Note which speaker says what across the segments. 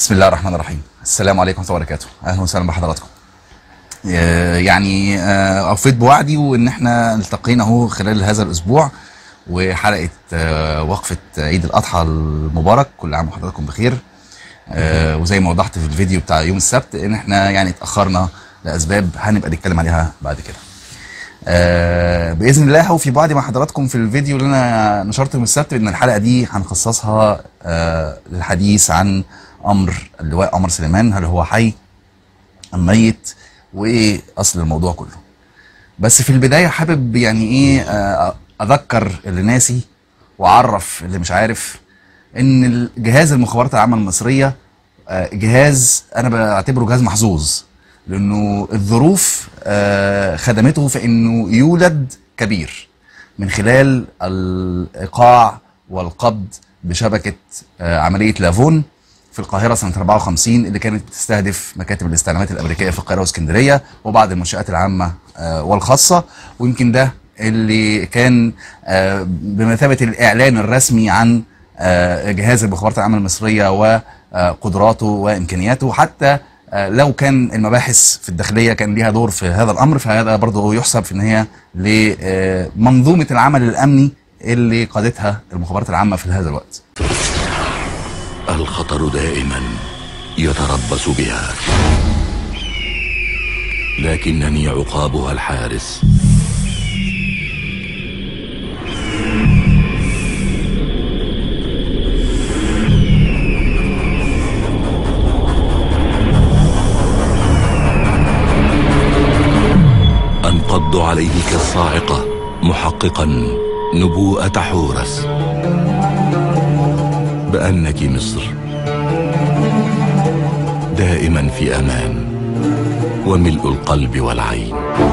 Speaker 1: بسم الله الرحمن الرحيم السلام عليكم ورحمه الله وبركاته اهلا وسهلا بحضراتكم آه، يعني آه، اوفيت بوعدي وان احنا التقينا اهو خلال هذا الاسبوع وحلقه آه، وقفه عيد الاضحى المبارك كل عام وحضراتكم بخير آه، وزي ما وضحت في الفيديو بتاع يوم السبت ان احنا يعني اتاخرنا لاسباب هنبقى نتكلم عليها بعد كده آه، باذن الله وفي بعض مع حضراتكم في الفيديو اللي انا نشرته يوم السبت ان الحلقه دي هنخصصها آه، للحديث عن امر اللواء عمر سليمان هل هو حي ام ميت وايه اصل الموضوع كله بس في البدايه حابب يعني ايه آه، اذكر اللي ناسي واعرف اللي مش عارف ان جهاز المخابرات العامه المصريه آه، جهاز انا بعتبره جهاز محظوظ لانه الظروف آه، خدمته في انه يولد كبير من خلال الايقاع والقبض بشبكه آه، عمليه لافون في القاهره سنه 54 اللي كانت بتستهدف مكاتب الاستعلامات الامريكيه في القاهره واسكندريه وبعض المنشات العامه آه، والخاصه ويمكن ده اللي كان آه، بمثابه الاعلان الرسمي عن آه، جهاز المخابرات العامه المصريه وقدراته وامكانياته حتى آه، لو كان المباحث في الداخليه كان ليها دور في هذا الامر فهذا برضه يحسب في النهايه لمنظومه العمل الامني اللي قادتها المخابرات العامه في هذا الوقت.
Speaker 2: الخطر دائما يتربص بها لكنني عقابها الحارس انقض عليه كالصاعقه محققا نبوءه حورس بانك مصر دائما في امان وملء القلب والعين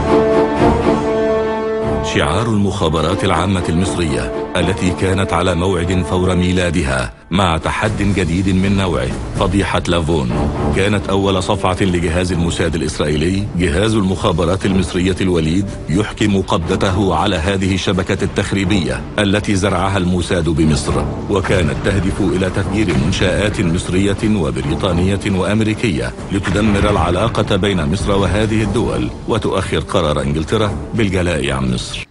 Speaker 2: شعار المخابرات العامه المصريه التي كانت على موعد فور ميلادها مع تحد جديد من نوعه فضيحه لافون كانت اول صفعه لجهاز الموساد الاسرائيلي جهاز المخابرات المصريه الوليد يحكم قبضته على هذه الشبكه التخريبيه التي زرعها الموساد بمصر وكانت تهدف الى تفجير منشات مصريه وبريطانيه وامريكيه لتدمر العلاقه بين مصر وهذه الدول وتؤخر قرار انجلترا بالجلاء عن مصر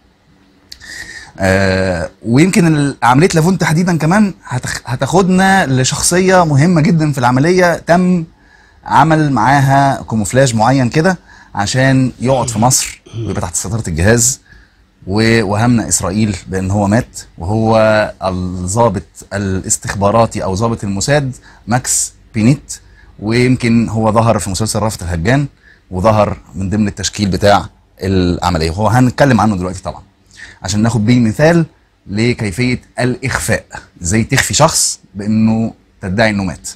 Speaker 1: آه ويمكن ال- عمليه لافون تحديدا كمان هتخ- هتاخدنا لشخصيه مهمه جدا في العمليه تم عمل معاها كوموفلاج معين كده عشان يقعد في مصر ويبقى تحت سيطره الجهاز ووهمنا اسرائيل بان هو مات وهو الضابط الاستخباراتي او ضابط الموساد ماكس بينيت ويمكن هو ظهر في مسلسل رأفت الهجان وظهر من ضمن التشكيل بتاع العمليه وهو هنتكلم عنه دلوقتي طبعا عشان ناخد بيه مثال لكيفيه الاخفاء ازاي تخفي شخص بانه تدعي انه مات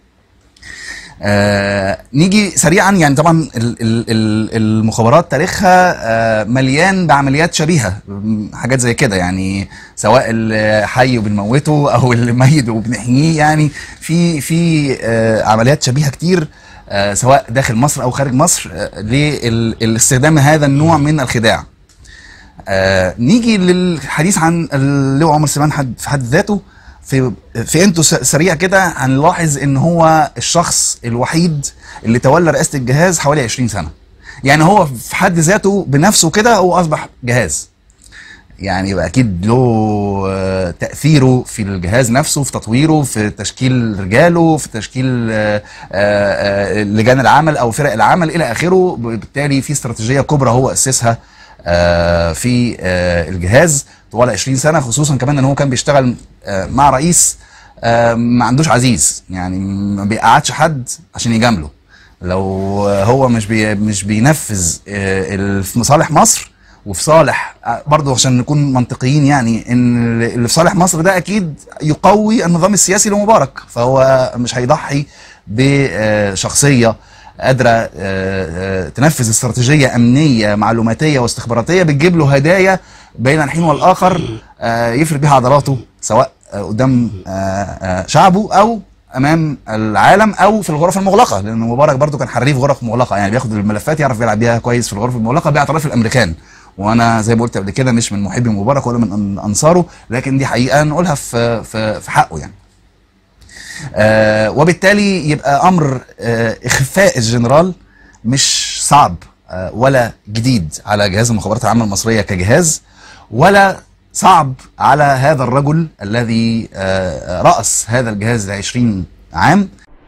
Speaker 1: آه نيجي سريعا يعني طبعا ال- ال- ال- المخابرات تاريخها آه مليان بعمليات شبيهه م- حاجات زي كده يعني سواء اللي حي وبنموته او اللي ميت وبنحييه يعني في في آه عمليات شبيهه كتير آه سواء داخل مصر او خارج مصر آه لاستخدام هذا النوع من الخداع آه نيجي للحديث عن اللواء عمر سليمان حد في حد ذاته في في انتو س- سريع كده هنلاحظ ان هو الشخص الوحيد اللي تولى رئاسه الجهاز حوالي 20 سنه يعني هو في حد ذاته بنفسه كده هو اصبح جهاز يعني يبقى اكيد له آه، تاثيره في الجهاز نفسه في تطويره في تشكيل رجاله في تشكيل آه، آه، آه، لجان العمل او فرق العمل الى اخره بالتالي في استراتيجيه كبرى هو اسسها آه، في آه، الجهاز طوال 20 سنه خصوصا كمان ان هو كان بيشتغل آه، مع رئيس آه، ما عندوش عزيز يعني ما بيقعدش حد عشان يجامله لو هو مش بي مش بينفذ آه، ال- في مصالح مصر وفي صالح آه، برضه عشان نكون منطقيين يعني ان اللي في صالح مصر ده اكيد يقوي النظام السياسي لمبارك فهو مش هيضحي بشخصيه قادره آه، آه، تنفذ استراتيجيه امنيه معلوماتيه واستخباراتيه بتجيب له هدايا بين الحين والاخر آه، يفرد بيها عضلاته سواء آه، قدام آه، آه، شعبه او امام العالم او في الغرف المغلقه لان مبارك برضو كان حريف غرف مغلقه يعني بياخد الملفات يعرف يلعب بيها كويس في الغرف المغلقه باعتراف الامريكان وانا زي ما قلت قبل كده مش من محبي مبارك ولا من أن- انصاره لكن دي حقيقه نقولها في في في حقه يعني آه وبالتالي يبقى امر آه اخفاء الجنرال مش صعب آه ولا جديد على جهاز المخابرات العامه المصريه كجهاز ولا صعب على هذا الرجل الذي آه راس هذا الجهاز ل 20 عام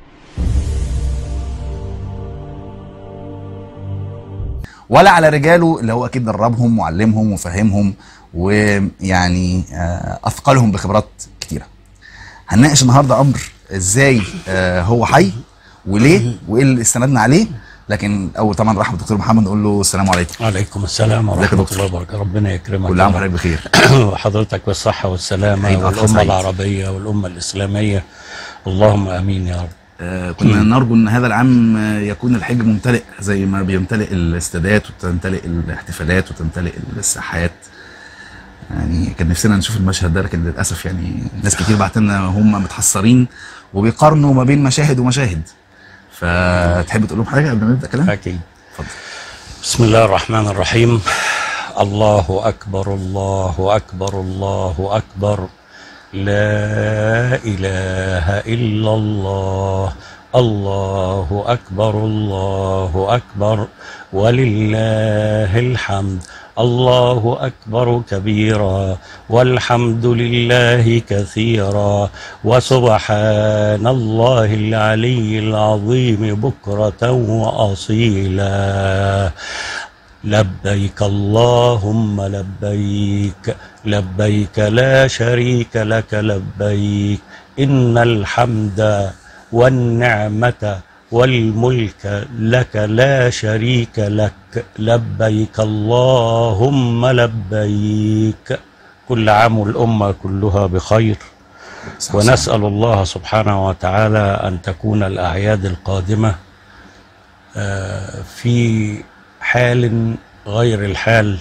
Speaker 1: ولا على رجاله اللي هو اكيد دربهم وعلمهم وفهمهم ويعني آه، اثقلهم بخبرات كتيره. هنناقش النهارده امر ازاي آه، هو حي وليه وايه اللي استندنا عليه لكن اول طبعا رحمه الدكتور محمد نقول له السلام عليكم
Speaker 3: عليكم السلام
Speaker 1: ازيك يا
Speaker 3: ورحمة
Speaker 1: دكتور؟
Speaker 3: الله وبركاته ربنا يكرمك
Speaker 1: كل
Speaker 3: يا
Speaker 1: عام
Speaker 3: رب.
Speaker 1: وحضرتك بخير
Speaker 3: وحضرتك بالصحة والسلامة
Speaker 1: عيد أضحى
Speaker 3: والأمة
Speaker 1: سعيد.
Speaker 3: العربية والأمة الإسلامية اللهم آمين يا رب
Speaker 1: آه، كنا نرجو ان هذا العام آه، يكون الحج ممتلئ زي ما بيمتلئ الاستادات وتمتلئ الاحتفالات وتمتلئ الساحات يعني كان نفسنا نشوف المشهد ده لكن للاسف يعني ناس كتير بعت لنا هم متحسرين وبيقارنوا ما بين مشاهد ومشاهد فتحب تقول لهم حاجه قبل ما نبدا كلام؟
Speaker 3: أكيد
Speaker 1: اتفضل
Speaker 3: بسم الله الرحمن الرحيم الله أكبر الله أكبر الله أكبر لا إله إلا الله الله أكبر الله أكبر ولله الحمد الله أكبر كبيرا والحمد لله كثيرا وسبحان الله العلي العظيم بكرة وأصيلا لبيك اللهم لبيك لبيك لا شريك لك لبيك إن الحمد والنعمة والملك لك لا شريك لك لبيك اللهم لبيك كل عام والأمة كلها بخير ونسأل الله سبحانه وتعالى أن تكون الأعياد القادمة آه، في حال غير الحال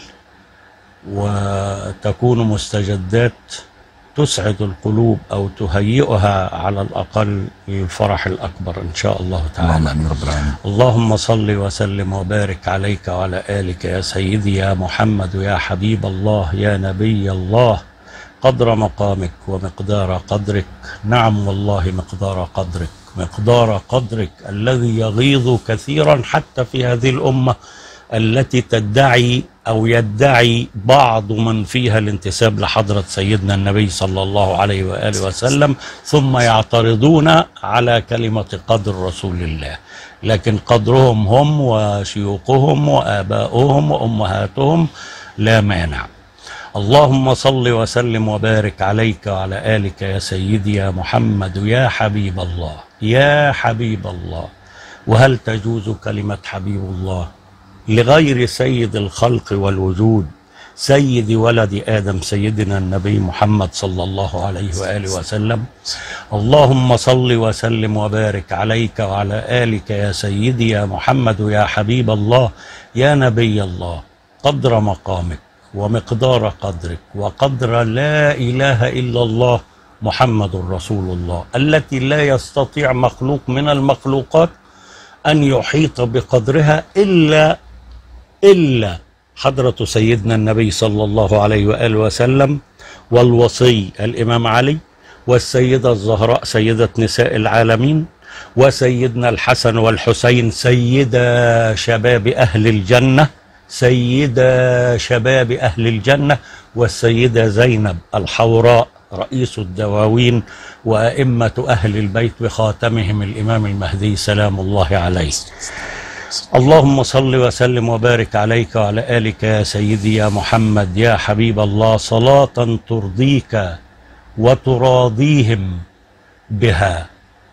Speaker 3: وتكون مستجدات تسعد القلوب أو تهيئها على الأقل للفرح الأكبر إن شاء الله
Speaker 1: اللهم
Speaker 3: تعالى
Speaker 1: امين رب العالمين
Speaker 3: اللهم صل وسلم وبارك عليك وعلى آلك يا سيدي يا محمد يا حبيب الله يا نبي الله قدر مقامك ومقدار قدرك نعم والله مقدار قدرك مقدار قدرك الذي يغيظ كثيرا حتى في هذه الأمة التي تدعي أو يدعي بعض من فيها الانتساب لحضرة سيدنا النبي صلى الله عليه وآله وسلم ثم يعترضون على كلمة قدر رسول الله لكن قدرهم هم وشيوخهم وآباؤهم وأمهاتهم لا مانع اللهم صل وسلم وبارك عليك وعلى آلك يا سيدي يا محمد يا حبيب الله يا حبيب الله وهل تجوز كلمة حبيب الله لغير سيد الخلق والوجود سيد ولد آدم سيدنا النبي محمد صلى الله عليه وآله وسلم اللهم صل وسلم وبارك عليك وعلى آلك يا سيدي يا محمد يا حبيب الله يا نبي الله قدر مقامك ومقدار قدرك وقدر لا إله إلا الله محمد رسول الله التي لا يستطيع مخلوق من المخلوقات أن يحيط بقدرها إلا إلا حضرة سيدنا النبي صلى الله عليه وآله وسلم والوصي الإمام علي والسيدة الزهراء سيدة نساء العالمين وسيدنا الحسن والحسين سيدا شباب أهل الجنة سيدا شباب أهل الجنة والسيدة زينب الحوراء رئيس الدواوين وأئمة أهل البيت بخاتمهم الإمام المهدي سلام الله عليه اللهم صل وسلم وبارك عليك وعلى آلك يا سيدي يا محمد يا حبيب الله صلاة ترضيك وتراضيهم بها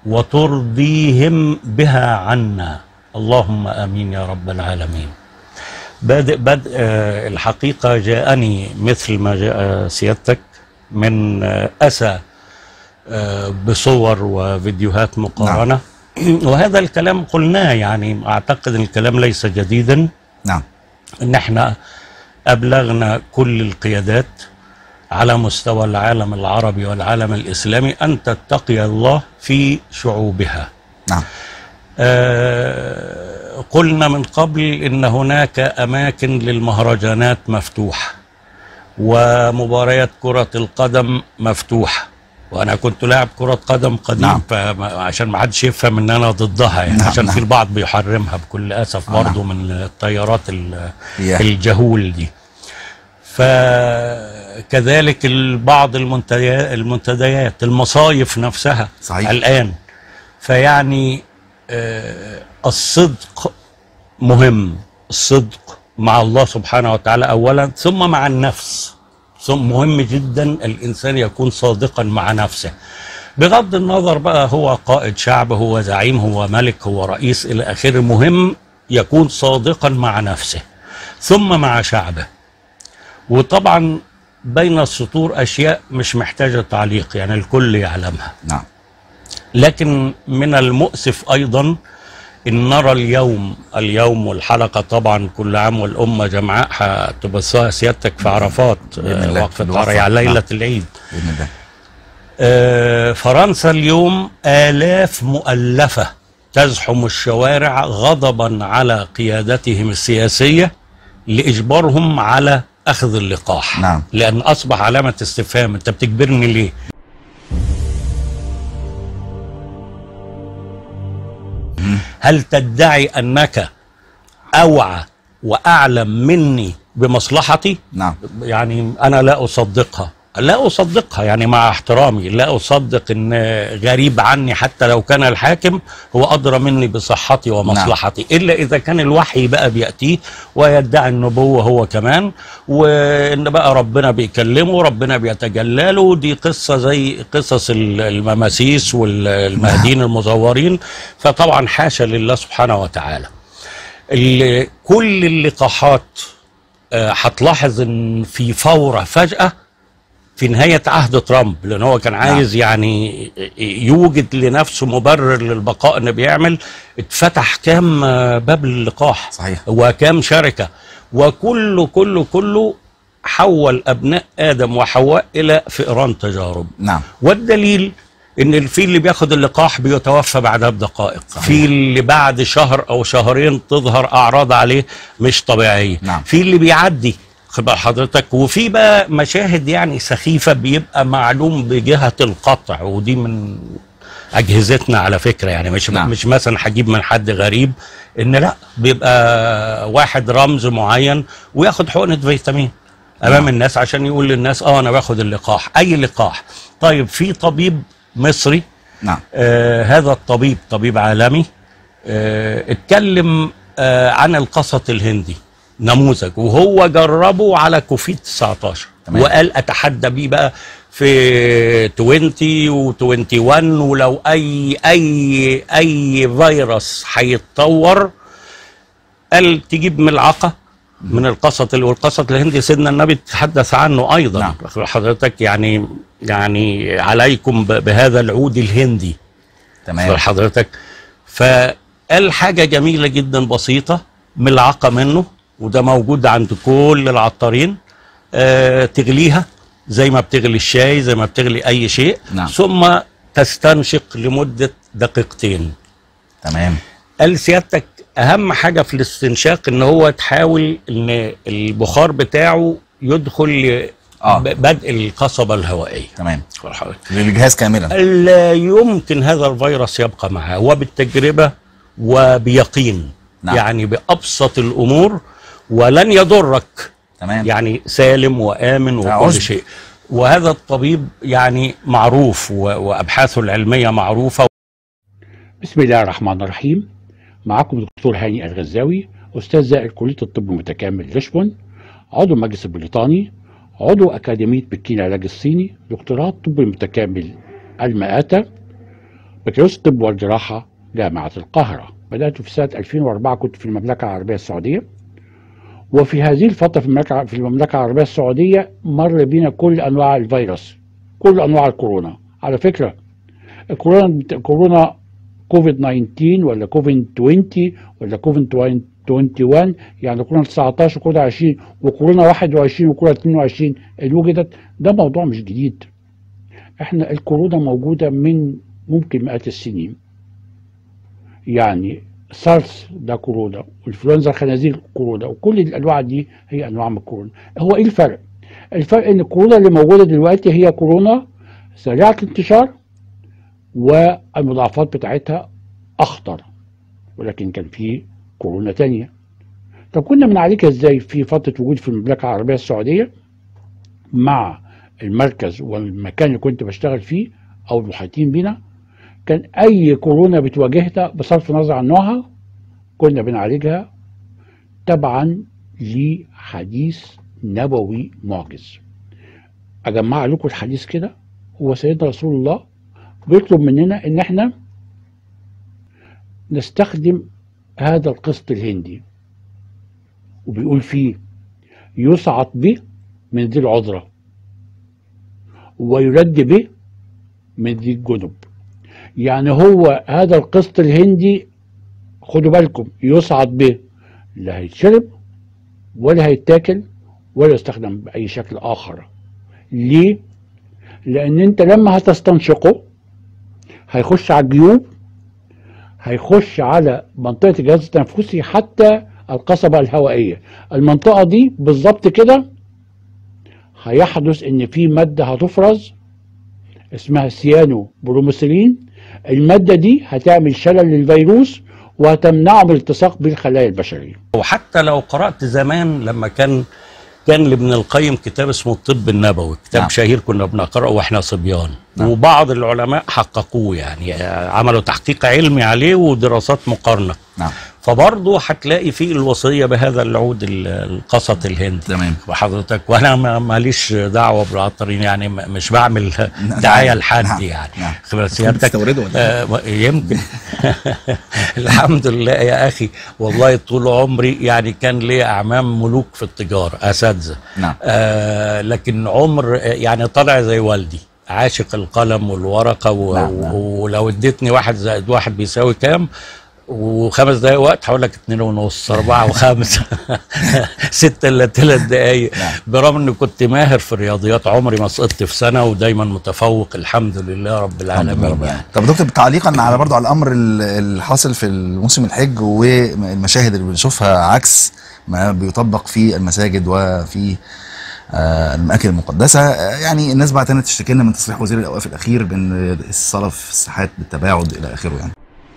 Speaker 3: وترضيهم بها عنا اللهم آمين يا رب العالمين بادئ بدء آه، الحقيقة جاءني مثل ما جاء سيادتك من آه، أسى آه، بصور وفيديوهات مقارنة وهذا الكلام قلناه يعني أعتقد أن الكلام ليس جديدا
Speaker 1: نعم
Speaker 3: ان احنا ابلغنا كل القيادات على مستوى العالم العربي والعالم الاسلامي ان تتقي الله في شعوبها.
Speaker 1: نعم
Speaker 3: آه قلنا من قبل ان هناك اماكن للمهرجانات مفتوحه ومباريات كره القدم مفتوحه وانا كنت لاعب كره قدم قديم
Speaker 1: نعم.
Speaker 3: نعم. عشان ما حدش يفهم ان انا ضدها يعني
Speaker 1: نعم،
Speaker 3: نعم عشان
Speaker 1: نعم.
Speaker 3: في البعض بيحرمها بكل اسف
Speaker 1: آه،
Speaker 3: برضه من التيارات ال-
Speaker 1: إياه.
Speaker 3: الجهول دي فكذلك بعض المنتديات المنتديات المصايف نفسها
Speaker 1: صحيح.
Speaker 3: الان فيعني آه، الصدق مهم الصدق مع الله سبحانه وتعالى اولا ثم مع النفس ثم مهم جدا الانسان يكون صادقا مع نفسه بغض النظر بقى هو قائد شعب هو زعيم هو ملك هو رئيس الى اخره مهم يكون صادقا مع نفسه ثم مع شعبه وطبعا بين السطور اشياء مش محتاجه تعليق يعني الكل يعلمها
Speaker 1: نعم
Speaker 3: لكن من المؤسف ايضا ان نرى اليوم اليوم والحلقه طبعا كل عام والامه جمعاء هتبثها سيادتك في عرفات
Speaker 1: بإذن
Speaker 3: آه،
Speaker 1: الله، في
Speaker 3: وقفه
Speaker 1: الوقفة.
Speaker 3: عرفة على ليله
Speaker 1: نعم.
Speaker 3: العيد
Speaker 1: باذن الله
Speaker 3: آه، فرنسا اليوم آلاف مؤلفة تزحم الشوارع غضبا على قيادتهم السياسية لإجبارهم على أخذ اللقاح
Speaker 1: نعم.
Speaker 3: لأن أصبح علامة استفهام أنت بتجبرني ليه هل تدعي أنك أوعى وأعلم مني بمصلحتي
Speaker 1: نعم
Speaker 3: يعني انا لا اصدقها لا اصدقها يعني مع احترامي لا اصدق ان غريب عني حتى لو كان الحاكم هو ادرى مني بصحتي ومصلحتي الا اذا كان الوحي بقى بياتيه ويدعي النبوه هو كمان وان بقى ربنا بيكلمه وربنا بيتجلى له دي قصه زي قصص ال- المماسيس والمهديين المزورين فطبعا حاشا لله سبحانه وتعالى ال- كل اللقاحات آه، هتلاحظ ان في فوره فجاه في نهايه عهد ترامب لان هو كان عايز يعني يوجد لنفسه مبرر للبقاء انه بيعمل اتفتح كام آه، باب للقاح
Speaker 1: صحيح.
Speaker 3: وكام شركه وكله كله كله حول ابناء ادم وحواء الى فئران تجارب
Speaker 1: نعم
Speaker 3: والدليل ان الفيل اللي بياخد اللقاح بيتوفى بعدها بدقائق في اللي بعد شهر او شهرين تظهر اعراض عليه مش طبيعيه
Speaker 1: نعم.
Speaker 3: في اللي بيعدي خد بال حضرتك وفي بقى مشاهد يعني سخيفه بيبقى معلوم بجهه القطع ودي من اجهزتنا على فكره يعني مش
Speaker 1: نعم.
Speaker 3: نعم. مش مثلا هجيب من حد غريب ان لا بيبقى واحد رمز معين وياخد حقنه فيتامين امام
Speaker 1: نعم.
Speaker 3: نعم. الناس عشان يقول للناس اه انا باخد اللقاح اي لقاح طيب في طبيب مصري
Speaker 1: نعم
Speaker 3: آه هذا الطبيب طبيب عالمي آه اتكلم آه عن القسط الهندي نموذج وهو جربه على كوفيد 19
Speaker 1: تمام.
Speaker 3: وقال اتحدى بيه بقى في 20 و21 ولو اي اي اي فيروس هيتطور قال تجيب ملعقه من القسط والقسط الهندي سيدنا النبي تحدث عنه ايضا
Speaker 1: نعم.
Speaker 3: حضرتك يعني يعني عليكم ب- بهذا العود الهندي
Speaker 1: تمام
Speaker 3: حضرتك فقال حاجه جميله جدا بسيطه ملعقه منه وده موجود عند كل العطارين آه تغليها زي ما بتغلي الشاي زي ما بتغلي اي شيء
Speaker 1: نعم.
Speaker 3: ثم تستنشق لمده دقيقتين
Speaker 1: تمام
Speaker 3: قال سيادتك اهم حاجه في الاستنشاق ان هو تحاول ان البخار بتاعه يدخل ل-
Speaker 1: آه.
Speaker 3: ب- بدء القصبه الهوائيه
Speaker 1: تمام للجهاز كاملا
Speaker 3: لا يمكن هذا الفيروس يبقى معاه وبالتجربه وبيقين
Speaker 1: نعم.
Speaker 3: نعم. يعني بابسط الامور ولن يضرك
Speaker 1: تمام
Speaker 3: يعني سالم وامن وكل
Speaker 1: عشب.
Speaker 3: شيء وهذا الطبيب يعني معروف و- وابحاثه العلميه معروفه
Speaker 4: بسم الله الرحمن الرحيم معكم الدكتور هاني الغزاوي أستاذ زائر كلية الطب المتكامل لشبون عضو المجلس البريطاني عضو أكاديمية بكين العلاج الصيني دكتوراه الطب المتكامل المآتة بكالوريوس الطب والجراحة جامعة القاهرة بدأت في سنة 2004 كنت في المملكة العربية السعودية وفي هذه الفترة في المملكة في المملكة العربية السعودية مر بنا كل أنواع الفيروس كل أنواع الكورونا على فكرة الكورونا كورونا كوفيد 19 ولا كوفيد 20 ولا كوفيد 21 يعني كورونا 19 وكورونا 20 وكورونا 21 وكورونا 22 اللي وجدت ده موضوع مش جديد احنا الكورونا موجودة من ممكن مئات السنين يعني سارس ده كورونا والانفلونزا الخنازير كورونا وكل الانواع دي هي انواع من الكورونا هو ايه الفرق الفرق ان الكورونا اللي موجوده دلوقتي هي كورونا سريعه الانتشار والمضاعفات بتاعتها اخطر ولكن كان في كورونا تانية طب كنا بنعالجها ازاي في فتره وجودي في المملكه العربيه السعوديه مع المركز والمكان اللي كنت بشتغل فيه او المحيطين بينا كان اي كورونا بتواجهنا بصرف النظر عن نوعها كنا بنعالجها تبعا لحديث نبوي معجز اجمع لكم الحديث كده هو سيدنا رسول الله بيطلب مننا ان احنا نستخدم هذا القسط الهندي وبيقول فيه يصعد به من ذي العذرة ويرد به من ذي الجنب يعني هو هذا القسط الهندي خدوا بالكم يصعد به لا هيتشرب ولا هيتاكل ولا يستخدم بأي شكل آخر ليه؟ لأن أنت لما هتستنشقه هيخش على الجيوب هيخش على منطقة الجهاز التنفسي حتى القصبة الهوائية المنطقة دي بالظبط كده هيحدث ان في مادة هتفرز اسمها سيانو بروموسيلين المادة دي هتعمل شلل للفيروس وهتمنعه من الالتصاق بالخلايا البشرية
Speaker 3: وحتى لو قرأت زمان لما كان كان لابن القيم كتاب اسمه الطب النبوي كتاب
Speaker 1: نعم.
Speaker 3: نعم. شهير كنا بنقرأه واحنا صبيان
Speaker 1: نعم.
Speaker 3: نعم. وبعض العلماء حققوه يعني آه، عملوا تحقيق علمي عليه ودراسات مقارنة
Speaker 1: نعم
Speaker 3: فبرضه هتلاقي فيه الوصية بهذا العود ال- القسط الهندي
Speaker 1: تمام
Speaker 3: وحضرتك وانا ما- ماليش دعوه بالعطارين يعني م- مش بعمل
Speaker 1: نعم.
Speaker 3: دعايه لحد
Speaker 1: نعم.
Speaker 3: يعني
Speaker 1: نعم.
Speaker 3: خبر سيادتك
Speaker 1: بتستورده ولا
Speaker 3: آه يمكن الحمد لله يا اخي والله طول عمري يعني كان لي اعمام ملوك في التجاره اساتذه
Speaker 1: نعم
Speaker 3: آه لكن عمر آه، يعني طالع زي والدي عاشق القلم والورقه و...
Speaker 1: نعم، نعم.
Speaker 3: ولو اديتني واحد زائد واحد بيساوي كام وخمس دقايق وقت هقول لك اتنين ونص اربعة وخمسة ستة الا تلات دقايق
Speaker 1: نعم.
Speaker 3: برغم اني كنت ماهر في الرياضيات عمري ما سقطت في سنة ودايما متفوق الحمد لله رب العالمين يعني.
Speaker 1: طب دكتور تعليقا على برضو على الامر ال- الحاصل في الموسم الحج والمشاهد اللي بنشوفها عكس ما بيطبق في المساجد وفي آه، الاماكن المقدسه آه، يعني الناس بعتنا تشتكي لنا من تصريح وزير الاوقاف الاخير بان الصلاه في الساحات بالتباعد الى اخره يعني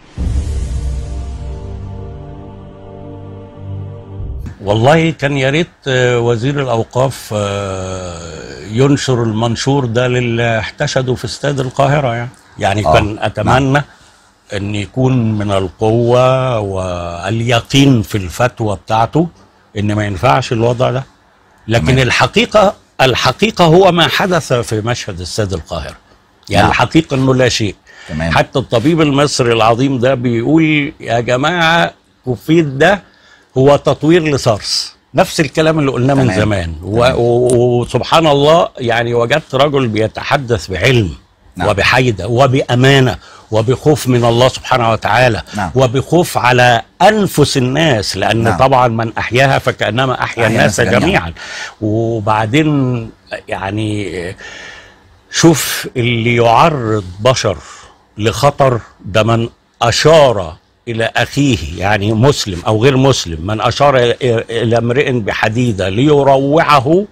Speaker 3: والله كان يا ريت آه، وزير الاوقاف آه، ينشر المنشور ده للي احتشدوا في استاد القاهره يعني يعني
Speaker 1: آه،
Speaker 3: كان اتمنى ان يكون من القوه واليقين في الفتوى بتاعته ان ما ينفعش الوضع ده لكن
Speaker 1: تمام.
Speaker 3: الحقيقه الحقيقه هو ما حدث في مشهد استاد القاهره يعني
Speaker 1: نعم.
Speaker 3: الحقيقه انه لا شيء
Speaker 1: تمام
Speaker 3: حتى الطبيب المصري العظيم ده بيقول يا جماعة كوفيد ده هو تطوير لسارس نفس الكلام اللي قلناه من
Speaker 1: تمام.
Speaker 3: زمان و-
Speaker 1: تمام.
Speaker 3: و- وسبحان الله يعني وجدت رجل بيتحدث بعلم
Speaker 1: نعم.
Speaker 3: وبحيدة وبأمانة وبخوف من الله سبحانه وتعالى
Speaker 1: نعم.
Speaker 3: وبخوف على أنفس الناس لأن
Speaker 1: نعم.
Speaker 3: طبعا من أحياها فكأنما أحيا
Speaker 1: أحيا
Speaker 3: الناس
Speaker 1: الناس جميعاً.
Speaker 3: جميعا وبعدين يعني شوف اللي يعرض بشر لخطر ده من أشار إلى أخيه يعني مسلم أو غير مسلم من أشار إلى- إلى امرئ بحديدة ليروعه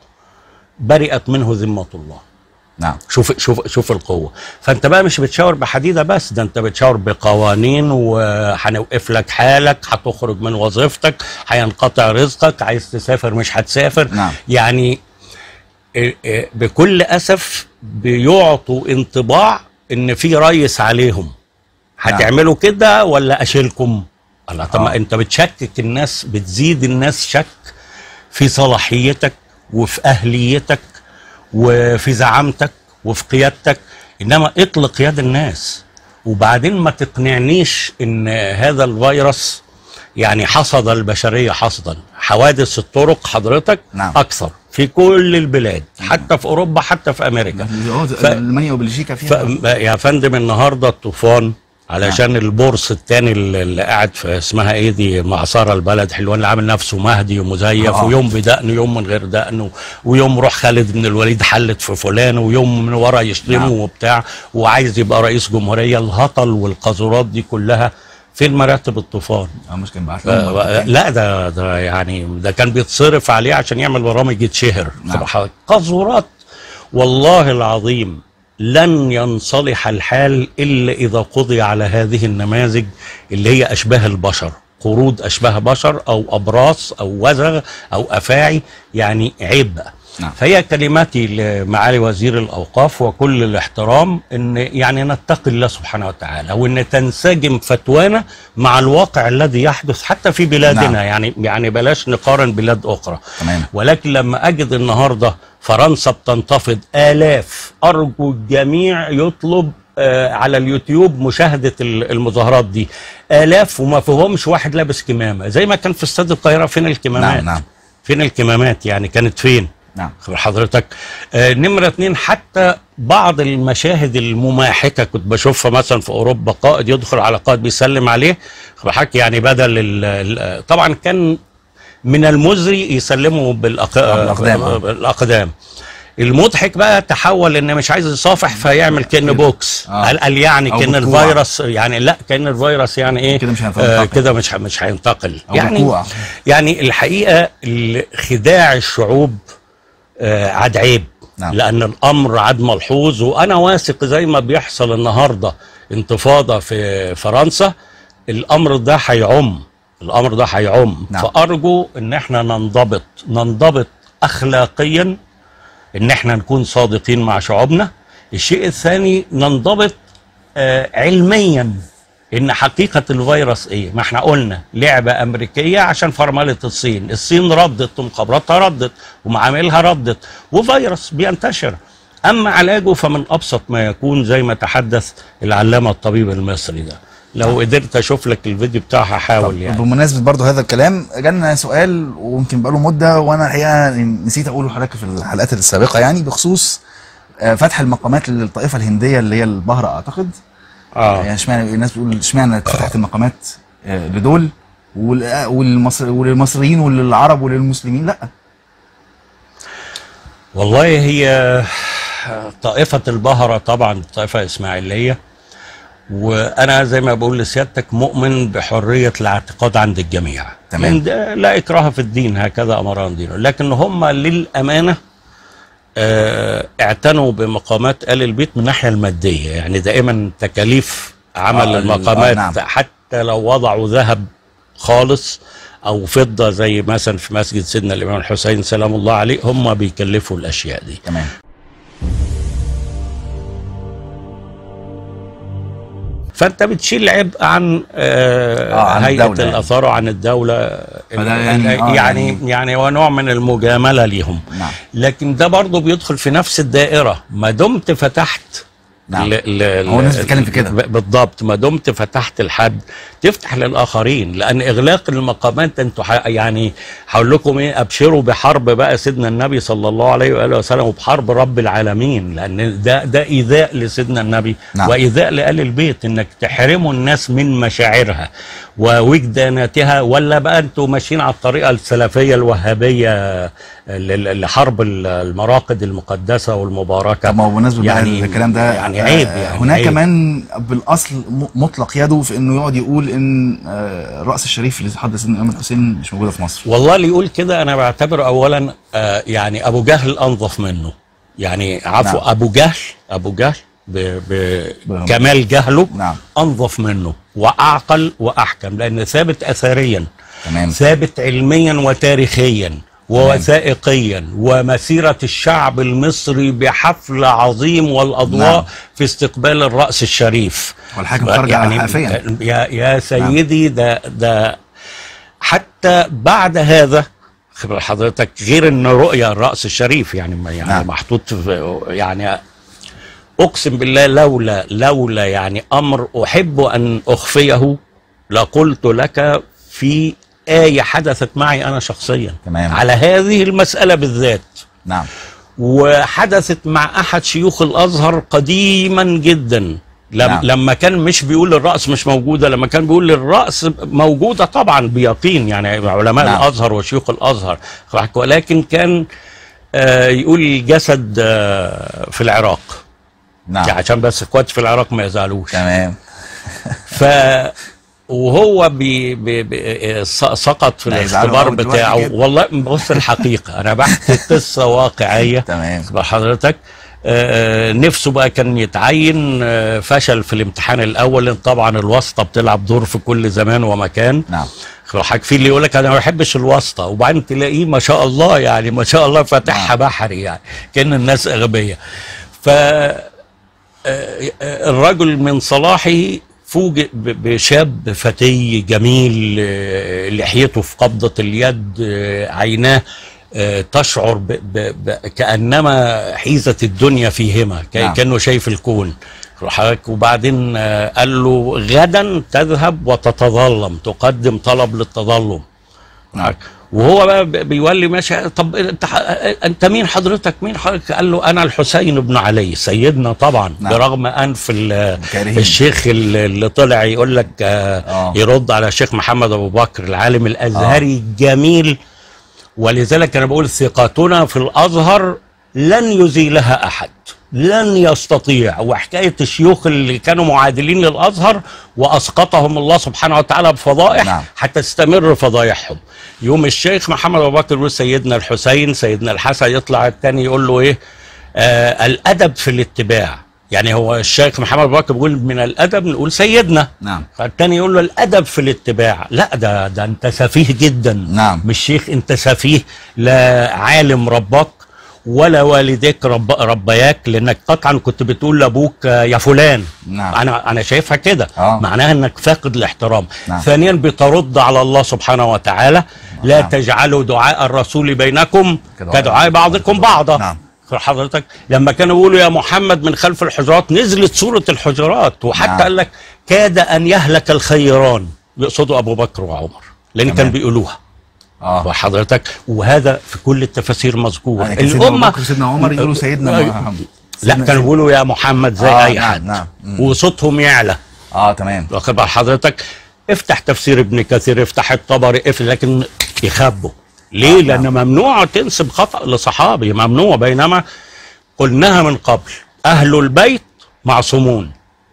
Speaker 3: برئت منه ذمة الله
Speaker 1: نعم
Speaker 3: شوف شوف شوف القوه فانت بقى مش بتشاور بحديده بس ده انت بتشاور بقوانين وهنوقف لك حالك هتخرج من وظيفتك هينقطع رزقك عايز تسافر مش هتسافر
Speaker 1: نعم.
Speaker 3: يعني إيه إيه بكل اسف بيعطوا انطباع ان في ريس عليهم هتعملوا كده ولا اشيلكم الله طب ما
Speaker 1: آه.
Speaker 3: انت بتشكك الناس بتزيد الناس شك في صلاحيتك وفي اهليتك وفي زعامتك وفي قيادتك انما اطلق يد الناس وبعدين ما تقنعنيش ان هذا الفيروس يعني حصد البشريه حصدا حوادث الطرق حضرتك
Speaker 1: نعم.
Speaker 3: اكثر في كل البلاد حتى في اوروبا حتى في امريكا ف-
Speaker 1: المانيا وبلجيكا
Speaker 3: ف...
Speaker 1: فيها
Speaker 3: يا فندم النهارده الطوفان علشان البورس التاني اللي اللي قاعد في اسمها ايه دي معصره البلد حلوان اللي عامل نفسه مهدي ومزيف
Speaker 1: آه.
Speaker 3: ويوم بدقن ويوم من غير دقن ويوم روح خالد بن الوليد حلت في فلان ويوم من ورا يشتمه
Speaker 1: نعم.
Speaker 3: وبتاع وعايز يبقى رئيس جمهوريه الهطل والقذورات دي كلها فين مراتب الطوفان؟
Speaker 1: اه مش كان بعت
Speaker 3: آه،
Speaker 1: لهم
Speaker 3: لا ده ده يعني ده كان بيتصرف عليه عشان يعمل برامج يتشهر
Speaker 1: نعم.
Speaker 3: طب قذورات والله العظيم لن ينصلح الحال الا اذا قضي على هذه النماذج اللي هي اشباه البشر قرود اشباه بشر او ابراص او وزغ او افاعي يعني عيب بقى
Speaker 1: نعم.
Speaker 3: فهي كلماتي لمعالي وزير الاوقاف وكل الاحترام ان يعني نتقي الله سبحانه وتعالى وان تنسجم فتوانا مع الواقع الذي يحدث حتى في بلادنا
Speaker 1: نعم.
Speaker 3: يعني يعني بلاش نقارن بلاد اخرى
Speaker 1: تمام
Speaker 3: ولكن لما اجد النهارده فرنسا بتنتفض الاف ارجو الجميع يطلب آه، على اليوتيوب مشاهده ال- المظاهرات دي الاف وما فيهمش واحد لابس كمامه زي ما كان في استاد القاهره فين الكمامات
Speaker 1: نعم نعم
Speaker 3: فين الكمامات يعني كانت فين
Speaker 1: نعم
Speaker 3: خبر حضرتك آه نمرة اتنين حتى بعض المشاهد المماحكة كنت بشوفها مثلا في أوروبا قائد يدخل على قائد بيسلم عليه خبر حضرتك يعني بدل ال ال طبعا كان من المزري يسلموا بالأق...
Speaker 1: بالأقدام، آه.
Speaker 3: بالأقدام المضحك بقى تحول ان مش عايز يصافح فيعمل كأنه بوكس
Speaker 1: آه.
Speaker 3: قال, قال يعني
Speaker 1: أو
Speaker 3: كأن
Speaker 1: بالكوع.
Speaker 3: الفيروس يعني لا كأن الفيروس يعني ايه
Speaker 1: كده مش هينتقل.
Speaker 3: آه كده مش ه- مش هينتقل
Speaker 1: أو
Speaker 3: يعني
Speaker 1: بالكوع.
Speaker 3: يعني الحقيقه ال- خداع الشعوب آه، عاد عيب
Speaker 1: نعم.
Speaker 3: لان الامر عاد ملحوظ وانا واثق زي ما بيحصل النهارده انتفاضه في فرنسا الامر ده هيعم الامر ده هيعم
Speaker 1: نعم.
Speaker 3: فارجو ان احنا ننضبط ننضبط اخلاقيا ان احنا نكون صادقين مع شعوبنا الشيء الثاني ننضبط آه علميا ان حقيقه الفيروس ايه ما احنا قلنا لعبه امريكيه عشان فرمله الصين الصين ردت ومخابراتها ردت ومعاملها ردت وفيروس بينتشر اما علاجه فمن ابسط ما يكون زي ما تحدث العلامه الطبيب المصري ده لو قدرت اشوف لك الفيديو بتاعه هحاول يعني
Speaker 1: بمناسبه برضو هذا الكلام جالنا سؤال ويمكن بقاله مده وانا الحقيقه نسيت اقوله لحضرتك في الحلقات السابقه يعني بخصوص آه، فتح المقامات للطائفه الهنديه اللي هي البهره اعتقد
Speaker 3: اه
Speaker 1: يعني اشمعنى الناس بتقول اشمعنى اتفتحت المقامات آه، لدول وال- والمصر وللمصريين وللعرب وللمسلمين لا
Speaker 3: والله هي طائفة البهرة طبعا طائفة إسماعيلية وأنا زي ما بقول لسيادتك مؤمن بحرية الاعتقاد عند الجميع
Speaker 1: تمام.
Speaker 3: من ده لا إكراه في الدين هكذا أمران دينه لكن هم للأمانة آه، اعتنوا بمقامات آل البيت من الناحية المادية يعني دائما تكاليف عمل
Speaker 1: آه،
Speaker 3: المقامات
Speaker 1: آه، نعم.
Speaker 3: حتى لو وضعوا ذهب خالص او فضه زي مثلا في مسجد سيدنا الامام الحسين سلام الله عليه هم بيكلفوا الاشياء دي
Speaker 1: تمام
Speaker 3: فانت بتشيل عبء عن, آه
Speaker 1: آه، عن
Speaker 3: هيئه
Speaker 1: الدولة يعني.
Speaker 3: الاثار وعن الدوله
Speaker 1: فده يعني-
Speaker 3: يعني
Speaker 1: آه،
Speaker 3: يعني,
Speaker 1: يعني-
Speaker 3: يعني هو نوع من المجامله ليهم
Speaker 1: نعم
Speaker 3: لكن ده برضه بيدخل في نفس الدائره ما دمت فتحت
Speaker 1: نعم.
Speaker 3: ل- ل-
Speaker 1: هو الناس
Speaker 3: ل-
Speaker 1: بتتكلم في كده.
Speaker 3: ب- بالضبط ما دمت فتحت الحد تفتح للاخرين لان اغلاق المقامات انتوا ح- يعني هقول لكم ايه ابشروا بحرب بقى سيدنا النبي صلى الله عليه واله وسلم وبحرب رب العالمين لان ده ده ايذاء لسيدنا النبي
Speaker 1: نعم.
Speaker 3: وايذاء لآل البيت انك تحرموا الناس من مشاعرها ووجداناتها ولا بقى انتوا ماشيين على الطريقه السلفيه الوهابيه ل- لحرب ال- المراقد المقدسه والمباركه
Speaker 1: طب ما هو بمناسبه يعني
Speaker 3: يعني-
Speaker 1: الكلام ده
Speaker 3: يعني عيب
Speaker 1: آه،
Speaker 3: يعني
Speaker 1: هناك
Speaker 3: عيب.
Speaker 1: كمان بالاصل م- مطلق يده في انه يقعد يقول ان آه، الراس الشريف اللي حضر سيدنا الامام الحسين مش موجوده في مصر
Speaker 3: والله اللي يقول كده انا بعتبره اولا آه يعني ابو جهل انظف منه يعني عفوا
Speaker 1: نعم.
Speaker 3: ابو جهل ابو جهل ب-
Speaker 1: نعم.
Speaker 3: بكمال جهله
Speaker 1: نعم
Speaker 3: انظف منه واعقل واحكم لان ثابت اثريا
Speaker 1: تمام
Speaker 3: ثابت علميا وتاريخيا ووثائقيا ومسيرة الشعب المصري بحفل عظيم والأضواء
Speaker 1: نعم.
Speaker 3: في استقبال الرأس الشريف
Speaker 1: والحاكم خرج على حافيا
Speaker 3: يا يا سيدي ده ده حتى بعد هذا خبر حضرتك غير ان رؤيا الراس الشريف يعني ما- يعني
Speaker 1: نعم.
Speaker 3: محطوط في يعني اقسم بالله لولا لولا يعني امر احب ان اخفيه لقلت لك في آية حدثت معي أنا شخصيا
Speaker 1: تمام.
Speaker 3: على هذه المسألة بالذات
Speaker 1: نعم
Speaker 3: وحدثت مع احد شيوخ الازهر قديما جدا لم
Speaker 1: نعم.
Speaker 3: نعم. لما كان مش بيقول الراس مش موجوده لما كان بيقول الراس موجوده طبعا بيقين يعني علماء
Speaker 1: نعم.
Speaker 3: نعم. الازهر وشيوخ الازهر ولكن كان آه يقول الجسد آه في العراق يعني
Speaker 1: نعم
Speaker 3: عشان بس اخواتي في العراق ما يزعلوش
Speaker 1: تمام
Speaker 3: ف وهو بي بي بي س- سقط في
Speaker 1: لا يزعلوا
Speaker 3: الاختبار
Speaker 1: أوي دلوقتي
Speaker 3: بتاعه
Speaker 1: كده.
Speaker 3: والله بص الحقيقه انا بحكي قصه واقعيه
Speaker 1: تمام
Speaker 3: خبر حضرتك آه، نفسه بقى كان يتعين آه، فشل في الامتحان الاول لأن طبعا الواسطه بتلعب دور في كل زمان ومكان
Speaker 1: نعم
Speaker 3: حضرتك في اللي يقول لك انا ما بحبش الواسطه وبعدين تلاقيه ما شاء الله يعني ما شاء الله فاتحها بحري يعني كان الناس اغبياء ف آه، آه، الرجل من صلاحه فوجئ ب- بشاب فتي جميل آه، لحيته في قبضة اليد آه، عيناه آه، تشعر ب ب ب كأنما حيزة الدنيا فيهما ك-
Speaker 1: نعم.
Speaker 3: كأنه شايف الكون حضرتك وبعدين آه، قال له غدا تذهب وتتظلم تقدم طلب للتظلم
Speaker 1: نعم.
Speaker 3: وهو بقى ب- بيولي ماشي طب انت ح- انت مين حضرتك مين حضرتك قال له انا الحسين بن علي سيدنا طبعا
Speaker 1: نعم.
Speaker 3: برغم انف ال-
Speaker 1: كريم.
Speaker 3: الشيخ اللي اللي طلع يقول لك آه
Speaker 1: آه.
Speaker 3: يرد على الشيخ محمد ابو بكر العالم الازهري الجميل ولذلك انا بقول ثقتنا في الازهر لن يزيلها احد لن يستطيع وحكايه الشيوخ اللي كانوا معادلين للازهر واسقطهم الله سبحانه وتعالى بفضائح
Speaker 1: نعم.
Speaker 3: حتى تستمر فضايحهم يوم الشيخ محمد ابو بكر يقول سيدنا الحسين سيدنا الحسن يطلع الثاني يقول له ايه آه الادب في الاتباع يعني هو الشيخ محمد ابو بكر بيقول من الادب نقول سيدنا
Speaker 1: نعم
Speaker 3: فالتاني يقول له الادب في الاتباع لا ده ده انت سفيه جدا
Speaker 1: نعم.
Speaker 3: مش شيخ انت سفيه لا عالم ربك ولا والديك رب ربياك لانك قطعا كنت بتقول لابوك آه، يا فلان
Speaker 1: نعم.
Speaker 3: انا انا شايفها كده
Speaker 1: آه.
Speaker 3: معناها انك فاقد الاحترام
Speaker 1: نعم.
Speaker 3: ثانيا بترد على الله سبحانه وتعالى لا
Speaker 1: نعم.
Speaker 3: تجعلوا دعاء الرسول بينكم
Speaker 1: كدعاء
Speaker 3: كدعاء بعضكم بعضا
Speaker 1: نعم.
Speaker 3: حضرتك لما كانوا يقولوا يا محمد من خلف الحجرات نزلت سورة الحجرات وحتى
Speaker 1: نعم.
Speaker 3: قال لك كاد أن يهلك الخيران يقصدوا أبو بكر وعمر لأن
Speaker 1: تمام.
Speaker 3: كان بيقولوها
Speaker 1: اه
Speaker 3: وحضرتك وهذا في كل التفاسير مذكور
Speaker 1: يعني كان سيدنا أبو بكر وسيدنا عمر يقولوا سيدنا محمد
Speaker 3: لا
Speaker 1: سيدنا-
Speaker 3: كانوا بيقولوا يا محمد زي
Speaker 1: آه،
Speaker 3: أي
Speaker 1: نعم،
Speaker 3: حد
Speaker 1: نعم. مم.
Speaker 3: وصوتهم يعلى
Speaker 1: اه تمام
Speaker 3: واخد بال حضرتك افتح تفسير ابن كثير افتح الطبري افتح لكن يخبوا ليه؟
Speaker 1: آه،
Speaker 3: لأن ممنوع تنسب خطأ لصحابي ممنوع بينما قلناها من قبل أهل البيت معصومون